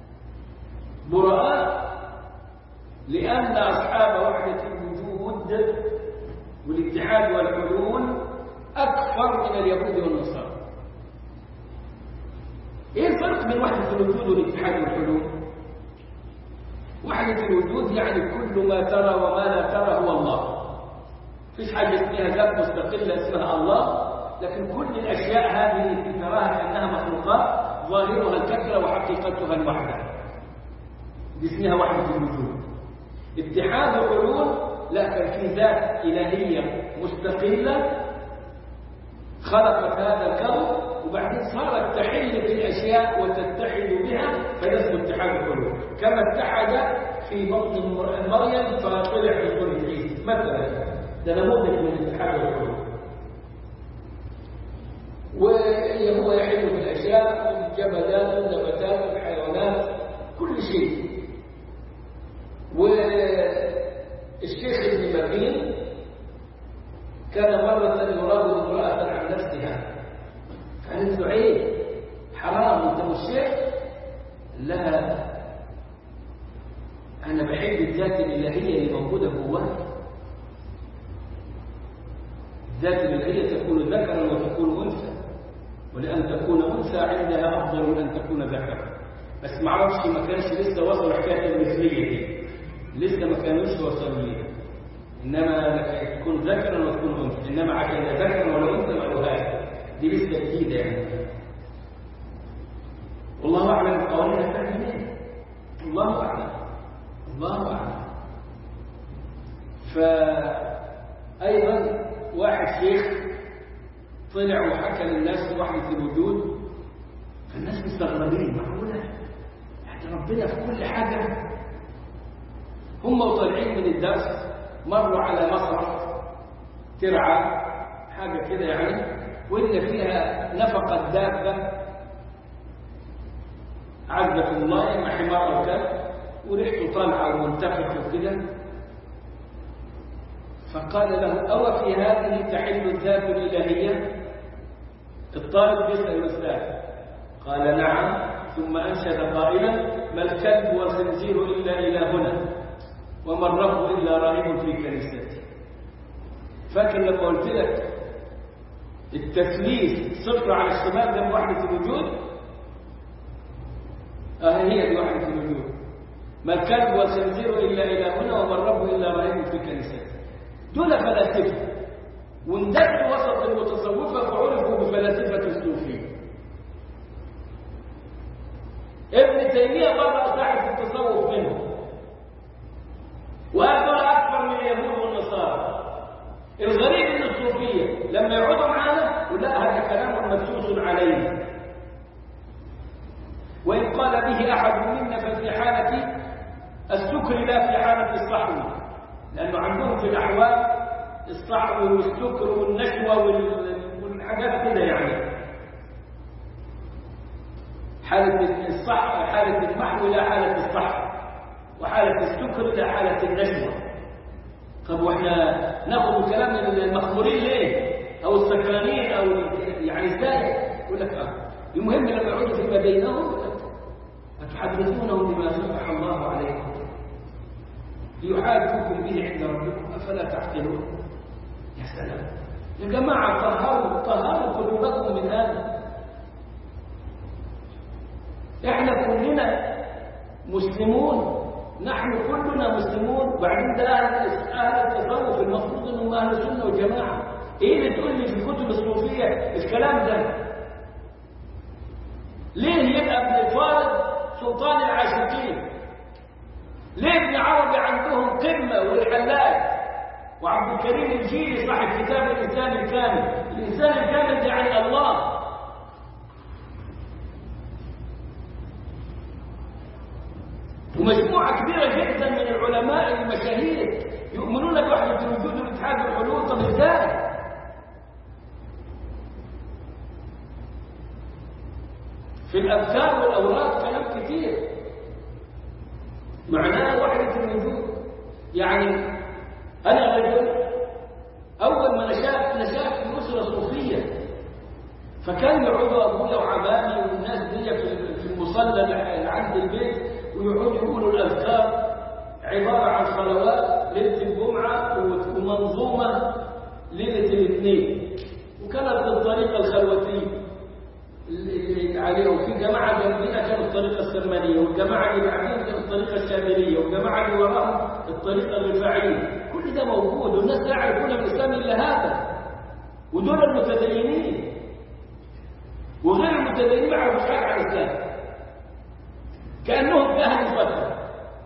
براء لان اصحاب وحده الوجود والاتحاد والحلول اكثر من اليهود والنصارى ايه الفرق بين وحده الوجود والاتحاد والحلول وحدة الوجود يعني كل ما ترى وما لا ترى هو الله فيش حاجة اسمها ذات مستقلة اسمها الله لكن كل الأشياء هذه التي تراها كأنها مخلوقات ظاهرها الكثرة وحقيقتها الوحدة دي اسمها وحدة الوجود اتحاد العلوم لا كان في ذات إلهية مستقلة خلقت هذا الكون وبعدين صارت تحل في الأشياء وتتحد بها فيسمى اتحاد الحلول كما اتحد في بطن مريم فطلع في سورة عيسى مثلا ده نموذج من اتحاد الحلول وهو يحل في الأشياء الجمادات والنباتات والحيوانات كل شيء والشيخ ابن مكين كان مرة يراود امرأة عن نفسها قالت له عيب حرام انت مش شيخ لا انا بحب الذات الالهيه اللي موجوده جواك الذات الالهيه تكون ذكرا وتكون انثى ولان تكون انثى عندها افضل من ان تكون ذكرا بس ما اعرفش ما كانش لسه وصل حكايه المثليه دي لسه ما كانوش وصلوا ليها انما تكون ذكرا وتكون انثى انما عشان ذكرا ولا انثى ما لهاش دي لسه جديدة يعني والله أعلم القوانين هتعمل ايه الله أعلم الله أعلم فأيضا واحد شيخ طلع وحكى للناس وحدة الوجود فالناس مستغربين معقولة يعني ربنا في كل حاجة هم وطالعين من الدرس مروا على مسرح ترعى حاجة كده يعني وإن فيها نفقة دابة عزة الله إما حمار أو كلب وريحته طالعة ومنتفخ وكده فقال له أو في هذه تحل الذات الإلهية الطالب يسأل الأستاذ قال نعم ثم أنشد قائلا ما الكلب والخنزير إلا إلهنا وما الرب إلا راهب في كنيسته فاكر لما قلت لك التثليث صفر على الشمال ده وحدة الوجود اه هي دي وحدة الوجود ما الكلب والخنزير إلا إلهنا وما الرب إلا راهب في كنيسته دول فلاسفة وانددوا وسط المتصوفة فعرفوا بفلاسفة الصوفية ابن تيمية بره ساحة التصوف منهم وهذول أكثر من اليهود والنصارى الغريب ان الصوفيه لما يقعدوا معانا ولا هذا كلام مدسوس عليه وان قال به احد منا ففي حاله السكر لا في حاله الصحو لانه عندهم في الاحوال الصحو والسكر والنشوة وال- والحاجات كده يعني حالة الصح حالة المحو إلى حالة الصح وحالة السكر إلى حالة النشوة طب واحنا ناخد الكلام من المخمورين ليه او السكرانين او يعني ازاي يقول لك اه المهم لما يقعدوا فيما بينهم أتحدثونهم بما فتح الله عليكم ليحاجوكم به عند ربكم أفلا تعقلون يا سلام يا جماعة طهروا طهروا قلوبكم من هذا احنا كلنا مسلمون نحن كلنا مسلمون وبعدين ده اهل اهل التصوف المفروض انهم اهل سنه وجماعه ايه اللي تقول لي في الكتب الصوفيه الكلام ده ليه يبقى ابن الفارض سلطان العاشقين ليه ابن عربي عندهم قمه والحلاج وعبد الكريم الجيلي صاحب كتاب الانسان الكامل الانسان الكامل ده عند الله ومجموعة كبيرة جدا من العلماء المشاهير يؤمنون بوحدة الوجود والاتحاد والحلول طب ازاي؟ في الأذكار والأوراد كلام كتير معناه وحدة الوجود يعني أنا رجل أول ما نشأت نشأت في أسرة صوفية فكان يقعدوا أبويا وعمامي والناس دي في المصلى اللي عند البيت ويقعدوا يقولوا الأذكار عبارة عن صلوات ليلة الجمعة ومنظومة ليلة الاثنين وكانت بالطريقة الخلوتية اللي عليها وفي جماعة جنبنا كانت الطريقة السرمانية والجماعة اللي بعدين كانت الطريقة الشاملية والجماعة اللي وراهم الطريقة الرفاعية كل ده موجود والناس لا يعرفون الإسلام إلا هذا ودول المتدينين وغير المتدينين ما يعرفوش حاجة عن الإسلام كأنهم في أهل الفترة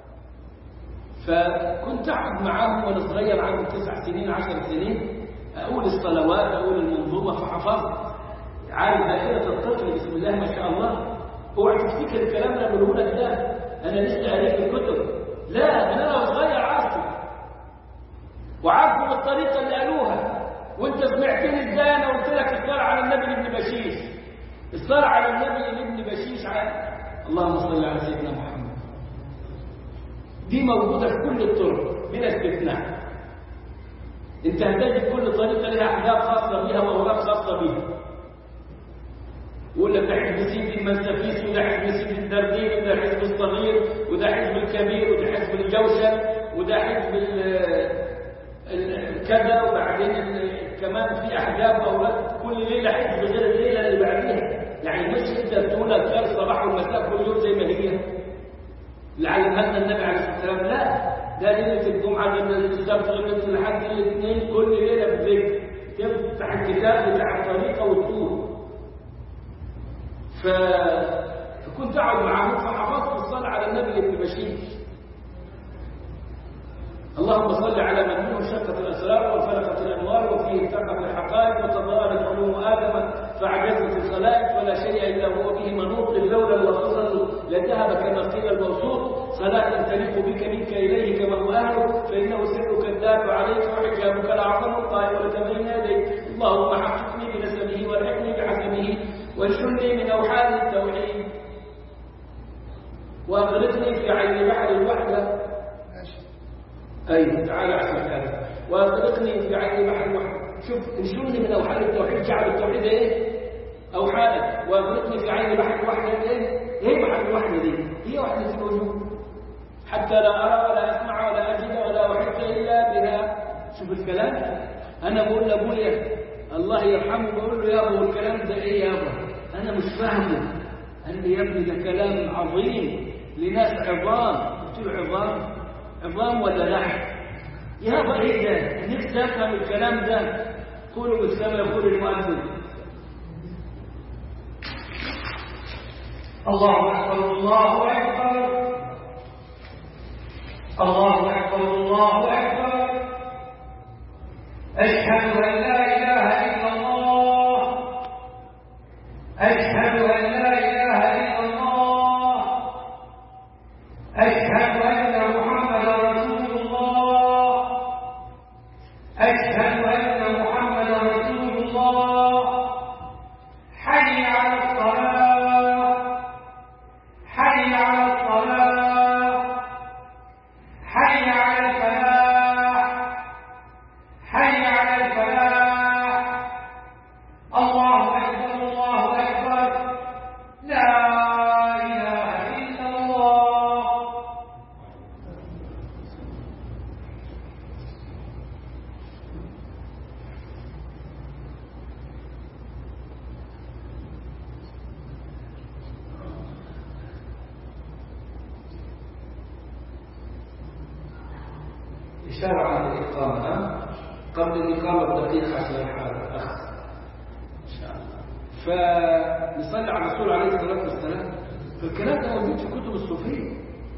فكنت أقعد معاهم وأنا صغير عندي تسع سنين عشر سنين أقول الصلوات أقول المنظومة فحفظت عارف ذاكرة الطفل بسم الله ما شاء الله اوعى تفتكر الكلام اللي بقوله لك ده أنا لسه قريت الكتب لا أنا صغير عارفه وعارفه بالطريقة اللي قالوها وأنت سمعتني إزاي أنا قلت لك الصلاة على النبي لابن بشيش الصلاة على النبي لابن بشيش على اللهم صل على سيدنا محمد دي موجودة في كل الطرق بلا استثناء انت هتجد كل طريقة لها أحداث خاصة بها وأوراق خاصة بها يقول لك ده حزب سيدي المنسفيس وده حزب سيدي الدردين وده حزب الصغير وده حزب الكبير وده حزب الجوشن وده حزب كذا وبعدين كمان في أحزاب أوراق كل ليلة حزب غير الليلة اللي بعديها يعني مش انت تقول اذكار الصباح والمساء كل يوم زي ما هي اللي علمها النبي عليه الصلاه والسلام لا ده ليله الجمعه ليله السبت ليله الاحد الاثنين كل ليله بذكر تفتح الكتاب بتاع الطريقه وتقول ف... فكنت اقعد معهم فحفظت الصلاه على النبي ابن بشير اللهم صل على من منه شقت الاسرار وانفلقت الانوار وفيه ارتقت الحقائق وتضارت علوم ادم فعجزت الخلائق فلا شيء الا هو به منوط لولا الوصول لذهب كما قيل الموصول صلاة تليق بك منك اليه كما هو اهله فانه سرك الدال عليك وحجابك الاعظم القائم لك بين يديك اللهم حققني بنسبه والحقني بحسبه وانشرني من اوحال التوحيد واغرقني في عين بحر الوحده أي تعالى عشان هذا واغرقني في عين بحر الوحده شوف انشرني من اوحال التوحيد جعل التوحيد ايه اوحالك واغرقني في عين بحر الوحده ايه ايه بحر الوحده دي هي وحده الوجود حتى لا ارى ولا اسمع ولا اجد ولا احس الا بها شوف الكلام انا بقول لابويا الله يرحمه بقول له يا ابو الكلام ده ايه يابا انا مش فاهمه قال لي يا ابني ده كلام عظيم لناس عظام قلت له عظام عظام ولا لحم يابا ايه ده نفسي افهم الكلام ده قولوا بالسمع يقول المؤذن الله أكبر الله أكبر الله أكبر الله أكبر أشهد أن لا إله إلا الله أشهد أن لا إله إلا الله أشهد أن محمدا رسول الله أشهد أن محمدا رسول الله حي على الصلاة حي على الصلاة حي على الفلاح حي على الفلاح الله أكبر الله أكبر لا إله إلا الله إشارة عن الإقامة ها؟ قبل الإقامة بدقيقة عشان هذا أخ إن شاء الله فنصلي على الرسول عليه الصلاة والسلام فالكلام ده موجود في كتب الصوفية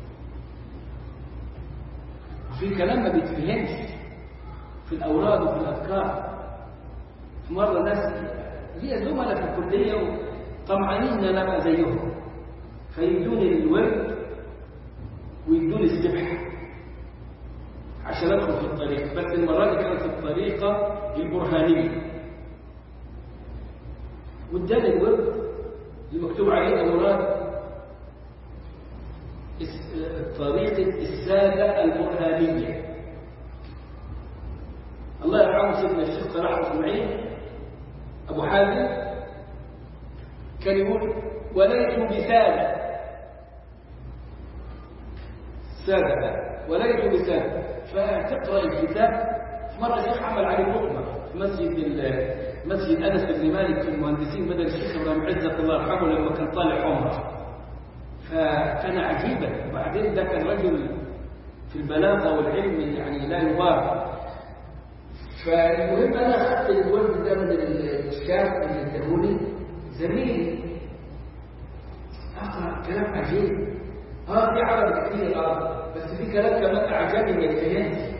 في كلام ما بيتفهمش في الأوراد وفي الأذكار في مرة ناس ليا زملاء في الكلية وطمعانين إن أنا أبقى زيهم فيدوني الورد ويدوني السبحة عشان ادخل في الطريق بس المره دي كانت الطريقه البرهانيه واداني الورد اللي مكتوب عليه اوراد اس- طريقه الساده البرهانيه الله يرحمه سيدنا الشيخ صلاح اسماعيل ابو حازم كان يقول وليت بساده سادة وليس بسادة فتقرأ الكتاب مرة الشيخ عمل عليه لقمة في مسجد ال- مسجد أنس بن مالك في المهندسين بدل الشيخ إبراهيم عزت الله يرحمه لما كان طالع عمره فكان عجيبا وبعدين ده كان رجل في البلاغة والعلم يعني لا يبارك فالمهم أنا أخذت الورد ده من الشاب اللي اداهولي زميلي أقرأ كلام عجيب اه في عربي كتير اه بس في كلام كمان اعجمي ما يتفهمش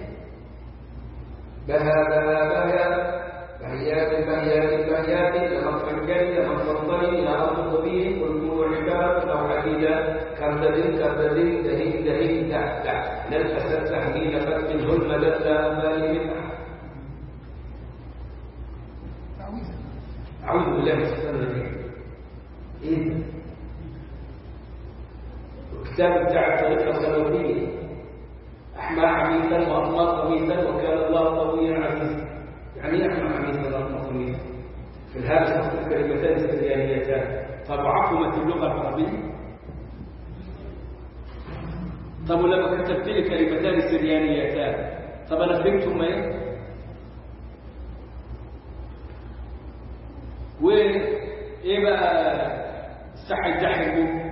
بها بها بها بهيات بهيات بهيات لمطر الجري لمطر الطري الى ارض طبيب والجوع عباد او حديدا كرددين كرددين دهين دهين تحت تحت نلفست تحميل فتح الهلم لدى امالي منها أعوذ بالله من الشيطان الرجيم إيه ده؟ الكتاب بتاع الطريقة السلوكية أحمى حميدا وأطمى قميصا وكان الله قويا عزيزا يعني إيه أحمى حميدا وأطمى قميصا في الهامش مكتوب كلمتان سريانيتان طب عقمت اللغة العربية طب ولما كتبت لي كلمتان سريانيتان طب أنا فهمتهم إيه؟ وإيه بقى السح الجحر دول؟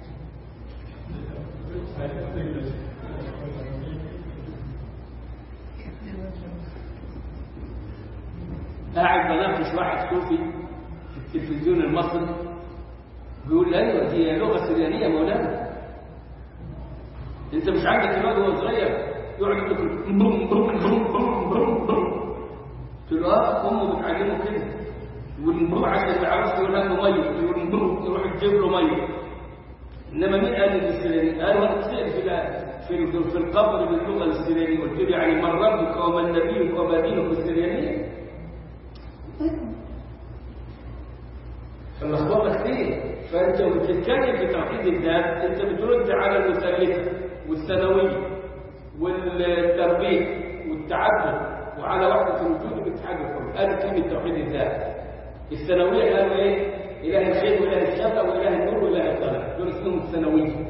قاعد بناقش واحد صوفي في التلفزيون المصري بيقول لي ايوه دي لغه سريانيه مولانا انت مش عندك الواد وهو صغير يقعد يقول لك بروم بروم بروم بروم بروم بروم قلت له اه امه بتعلمه كده يقول بروم عشان ما يعرفش يقول له ميه يقول بروم يروح يجيب له ميه انما مين قال لي السرياني قال وانا بسال في في في, في القبر باللغه السريانيه قلت له يعني من ربك ومن نبيك وما دينك السريانيه فاللخبطه كتير فانت بتتكلم في توحيد الذات انت بترد على المثلثه والثانويه والتربيه والتعدد وعلى وحده الوجود والاتحاد الحر هذه كلمه توحيد الذات الثانويه قالوا ايه اله الخير واله الشر واله النور واله الظلام دول اسمهم الثانويه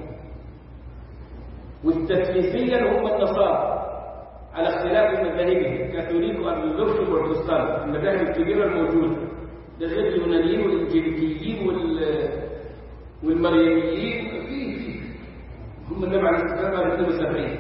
والتثليثيه اللي هم النصارى على اختلاف مذاهبهم الكاثوليك والارثوذكس والبروتستانت المذاهب الكبيره الموجوده ده غير اليونانيين والانجليكيين وال والمريميين في في هم النبي عليه الصلاه والسلام 72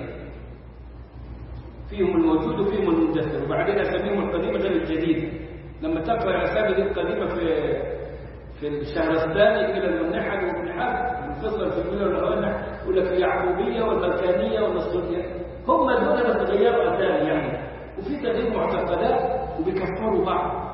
فيهم الموجود وفيهم المندثر وبعدين اساميهم القديمه غير الجديده لما تقرا الاسامي دي القديمه في في الشهرستاني الى المنحل وابن حرب منفصل في الملل والنحل يقول لك اليعقوبيه والملكانيه والنصرانيه هم دول اللي تغيروا اثار يعني وفي تغيير معتقدات وبيكفروا بعض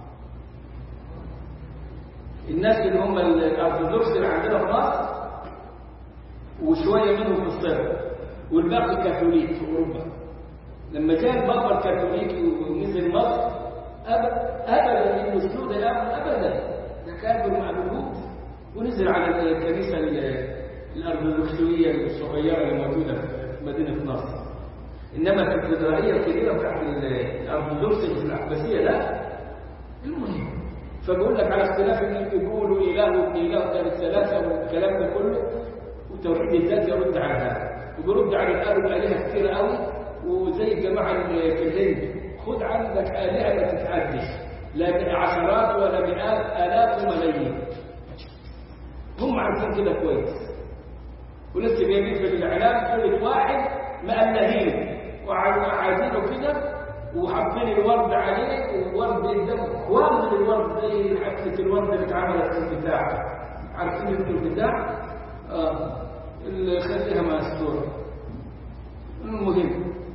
الناس اللي هم الارثوذكس اللي عندنا في مصر وشويه منهم في الصين والباقي كاثوليك في اوروبا لما جاء البابا الكاثوليكي ونزل مصر أب- ابدا انه اسلوب الامر ابدا ده كان بالمعلومات ونزل على الكنيسه ال- الارثوذكسيه الصغيره اللي موجوده في مدينه نصر انما في الفدراليه الكبيره بتاعت الارثوذكس في العباسيه لا المهم فبقول لك على اختلاف ان يقولوا اله وابن اله كانت ثلاثه والكلام ده كله وتوحيد الذات يرد على هذا وبيرد على الاب والالهه كتير قوي وزي الجماعه اللي في الهند خد عندك الهه ما تتعدش لا عشرات ولا مئات الاف وملايين هم عارفين كده كويس ولسه جايبين في الاعلام كل واحد مألهين وعايزينه كده وحاطين الورد عليه وورد الدم ورد الورد زي حفله الورد اللي اتعملت في البتاع عارفين انتوا البتاع اه اللي خليها مستوره المهم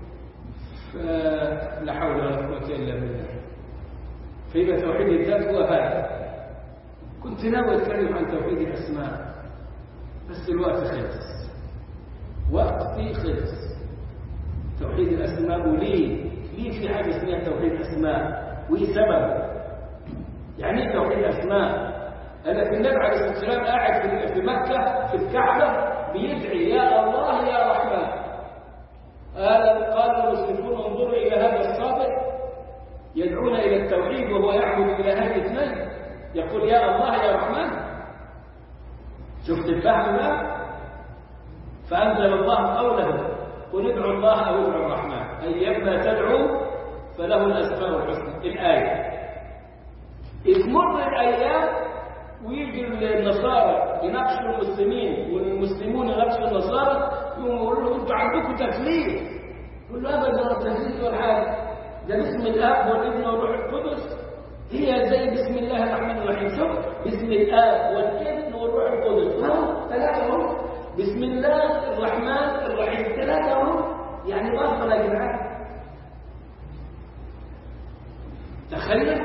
فلا حول ولا قوه الا بالله فيبقى توحيد الذات هو هذا كنت ناوي اتكلم عن توحيد الاسماء بس الوقت خلص وقتي خلص توحيد الاسماء وليه ليه في حاجه اسمها توحيد اسماء وايه سبب يعني ايه توحيد اسماء انا في النبي عليه الصلاه والسلام قاعد في- في مكه في الكعبه بيدعي يا الله يا رحمن قال قال المشركون انظروا الى هذا الصابر يدعون الى التوحيد وهو يعبد الهين اثنين يقول يا الله يا رحمن شفت الفهم بقى فانزل الله قوله قل ادعوا الله او ادعوا الرحمن ايما تدعو فله الاسماء الحسنى الايه إذ مر الايام ويجي النصارى يناقشوا المسلمين والمسلمون يناقشوا النصارى يقولوا لهم انتوا عندكم تثليث يقول له ابدا ولا تثليث ولا حاجه ده باسم الاب والابن والروح القدس هي زي بسم الله الرحمن الرحيم شوف بسم الاب والابن والروح القدس اهو ثلاثه اهو بسم الله الرحمن الرحيم ثلاثه اهو يعني بطل يا جماعه تخيل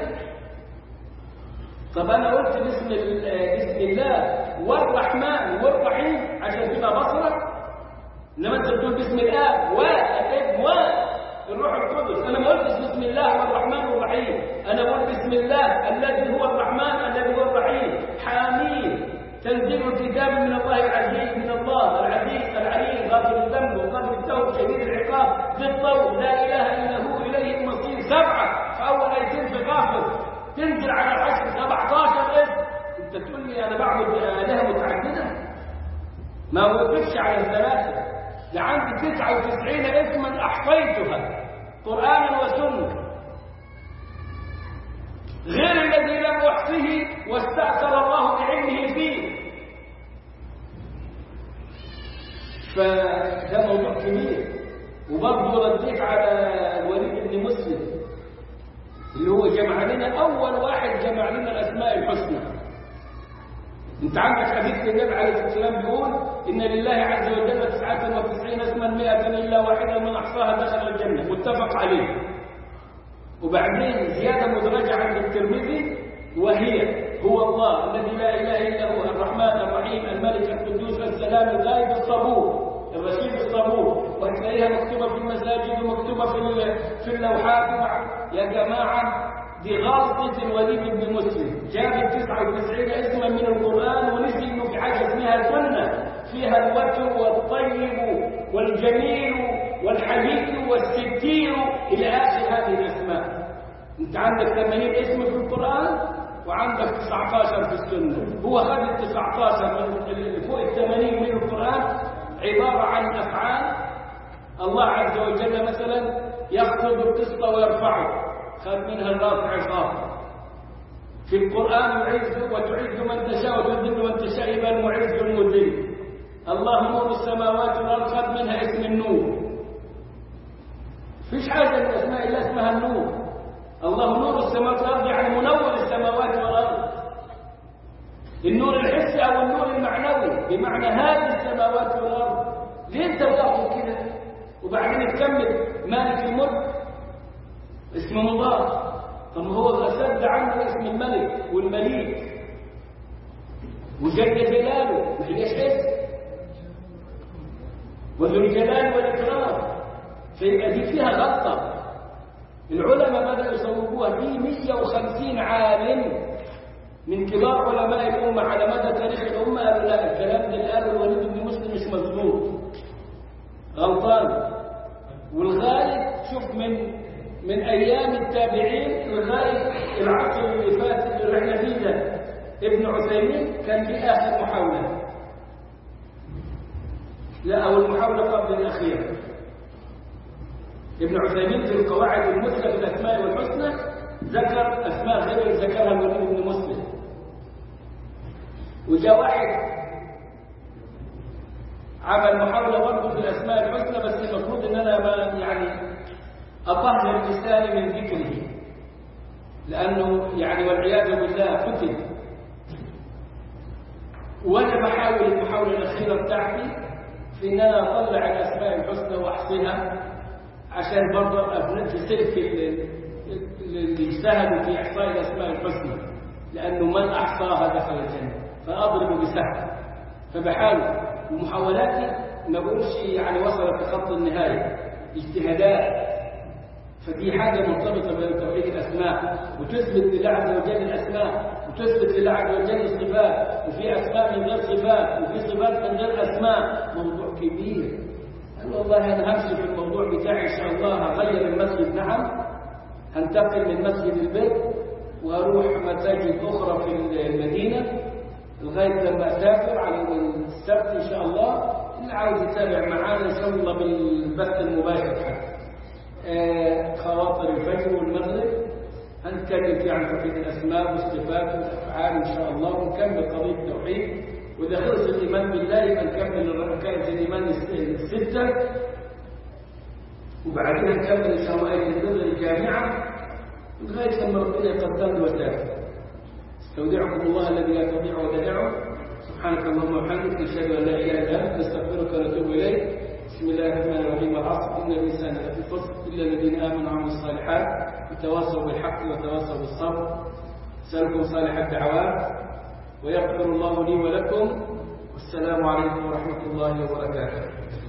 طب انا قلت بسم ال- بسم الله والرحمن والرحيم عشان تبقى بصره انما انت بتقول بسم الاب والابن والروح القدس انا ما قلتش بسم الله والرحمن الرحيم انا بقول بسم الله الذي هو الرحمن الذي هو الرحيم حامين تنزيل الكتاب من الله العزيز من الله العزيز العليم غافر الذنب وغافر التوب شديد العقاب ذي الطول لا اله الا هو اليه المصير سبعه في اول ايتين في غافر تنزل على العشر 17 اسم انت تقول لي انا بعبد الهه متعدده ما وقفش على الثلاثة ده عندي 99 اسما أحصيتها قرآنا وسنة غير الذي لم أحصه واستأثر الله بعلمه فيه فده موضوع كبير وبرضه رديت على الوليد بن مسلم اللي هو جمع لنا أول واحد جمع لنا الأسماء الحسنى انت عندك حديث النبي عليه الصلاه والسلام بيقول ان لله عز وجل 99 اسما 100 الا واحدا من احصاها دخل الجنه متفق عليه وبعدين زياده مدرجه عند الترمذي وهي هو الله الذي لا اله الا هو الرحمن الرحيم الملك القدوس السلام الغائب الصبور الرشيد الصبور وهتلاقيها مكتوبه في المساجد ومكتوبه في ال- في اللوحات ومع- يا جماعه دي غلطة الوليد بن مسلم جاب 99 اسما من القرآن ونسي انه في حاجة اسمها سنة فيها الوتر والطيب والجميل والحديث والستير إلى آخر هذه الأسماء أنت عندك 80 اسم في القرآن وعندك 19 في السنة هو خد ال 19 من اللي فوق ال 80 من القرآن عبارة عن أفعال الله عز وجل مثلا يخفض القسط ويرفعه خذ منها الرافع الخافض في القرآن يعز وتعز من تشاء وتذل من تشاء يبقى المعز المذل الله نور السماوات والأرض خذ منها اسم النور فيش حاجة من أسماء الله اسمها النور الله نور السماوات والأرض يعني منور السماوات والأرض النور الحسي أو النور المعنوي بمعنى هذه السماوات والأرض ليه أنت واقف كده وبعدين تكمل مالك الملك اسم مضاف طب هو سد عنه اسم الملك والمليك وجل جلاله ما هيش اسم وذو الجلال والإكرام فيبقى دي فيها غلطة العلماء بدأوا يصوبوها في 150 عالم من كبار علماء الأمة على مدى تاريخ الأمة قالوا لا الكلام ده اللي قاله الوليد بن مسلم مش مظبوط غلطان والغالب شوف من من أيام التابعين لغاية العصر اللي فات اللي احنا فيه ده ابن عثيمين كان في آخر محاولة لا أو المحاولة قبل الأخيرة ابن عثيمين في القواعد المثلى في الأسماء والحسنى ذكر أسماء غير اللي ذكرها الوليد بن مسلم وجاء واحد عمل محاولة برضه في الأسماء الحسنى بس المفروض إن أنا ما يعني أطهر لساني من ذكره لأنه يعني والعياذ بالله قتل وأنا بحاول المحاولة الأخيرة بتاعتي في إن أنا أطلع الأسماء الحسنى وأحصيها عشان برضه أبنى في سلك اللي اجتهدوا في إحصاء الأسماء الحسنى لأنه من أحصاها دخل الجنة فأضرب بسهل فبحاول ومحاولاتي ما بقولش يعني وصلت لخط النهاية اجتهادات فدي حاجة مرتبطة بتوحيد الأسماء وتثبت لله عز وجل الأسماء وتثبت لله عز وجل الصفات وفي أسماء من غير صفات وفي صفات من غير أسماء موضوع كبير قال والله أنا همشي في الموضوع بتاعي إن شاء الله هغير المسجد نعم هنتقل من مسجد البيت وأروح مساجد أخرى في المدينة لغاية لما أسافر على السبت إن شاء الله اللي عاوز يتابع معانا إن شاء الله بالبث المباشر حتى آه خواطر الفجر والمغرب هنتكلم فيه عن توحيد الأسماء والصفات والأفعال إن شاء الله ونكمل قضية التوحيد وإذا خلص الإيمان بالله يبقى نكمل الركائز الإيمان الستة وبعدين نكمل إن شاء الله آية البر الجامعة لغاية لما ربنا يقدر وسافر استودعكم الله الذي لا تضيع ودائعه سبحانك اللهم وبحمدك نشهد ان لا اله الا انت نستغفرك ونتوب اليك بسم الله الرحمن الرحيم والعصر ان الانسان لفي خسر الا الذين امنوا وعملوا الصالحات وتواصوا بالحق وتواصوا بالصبر اسالكم صالح الدعوات ويغفر الله لي ولكم والسلام عليكم ورحمه الله وبركاته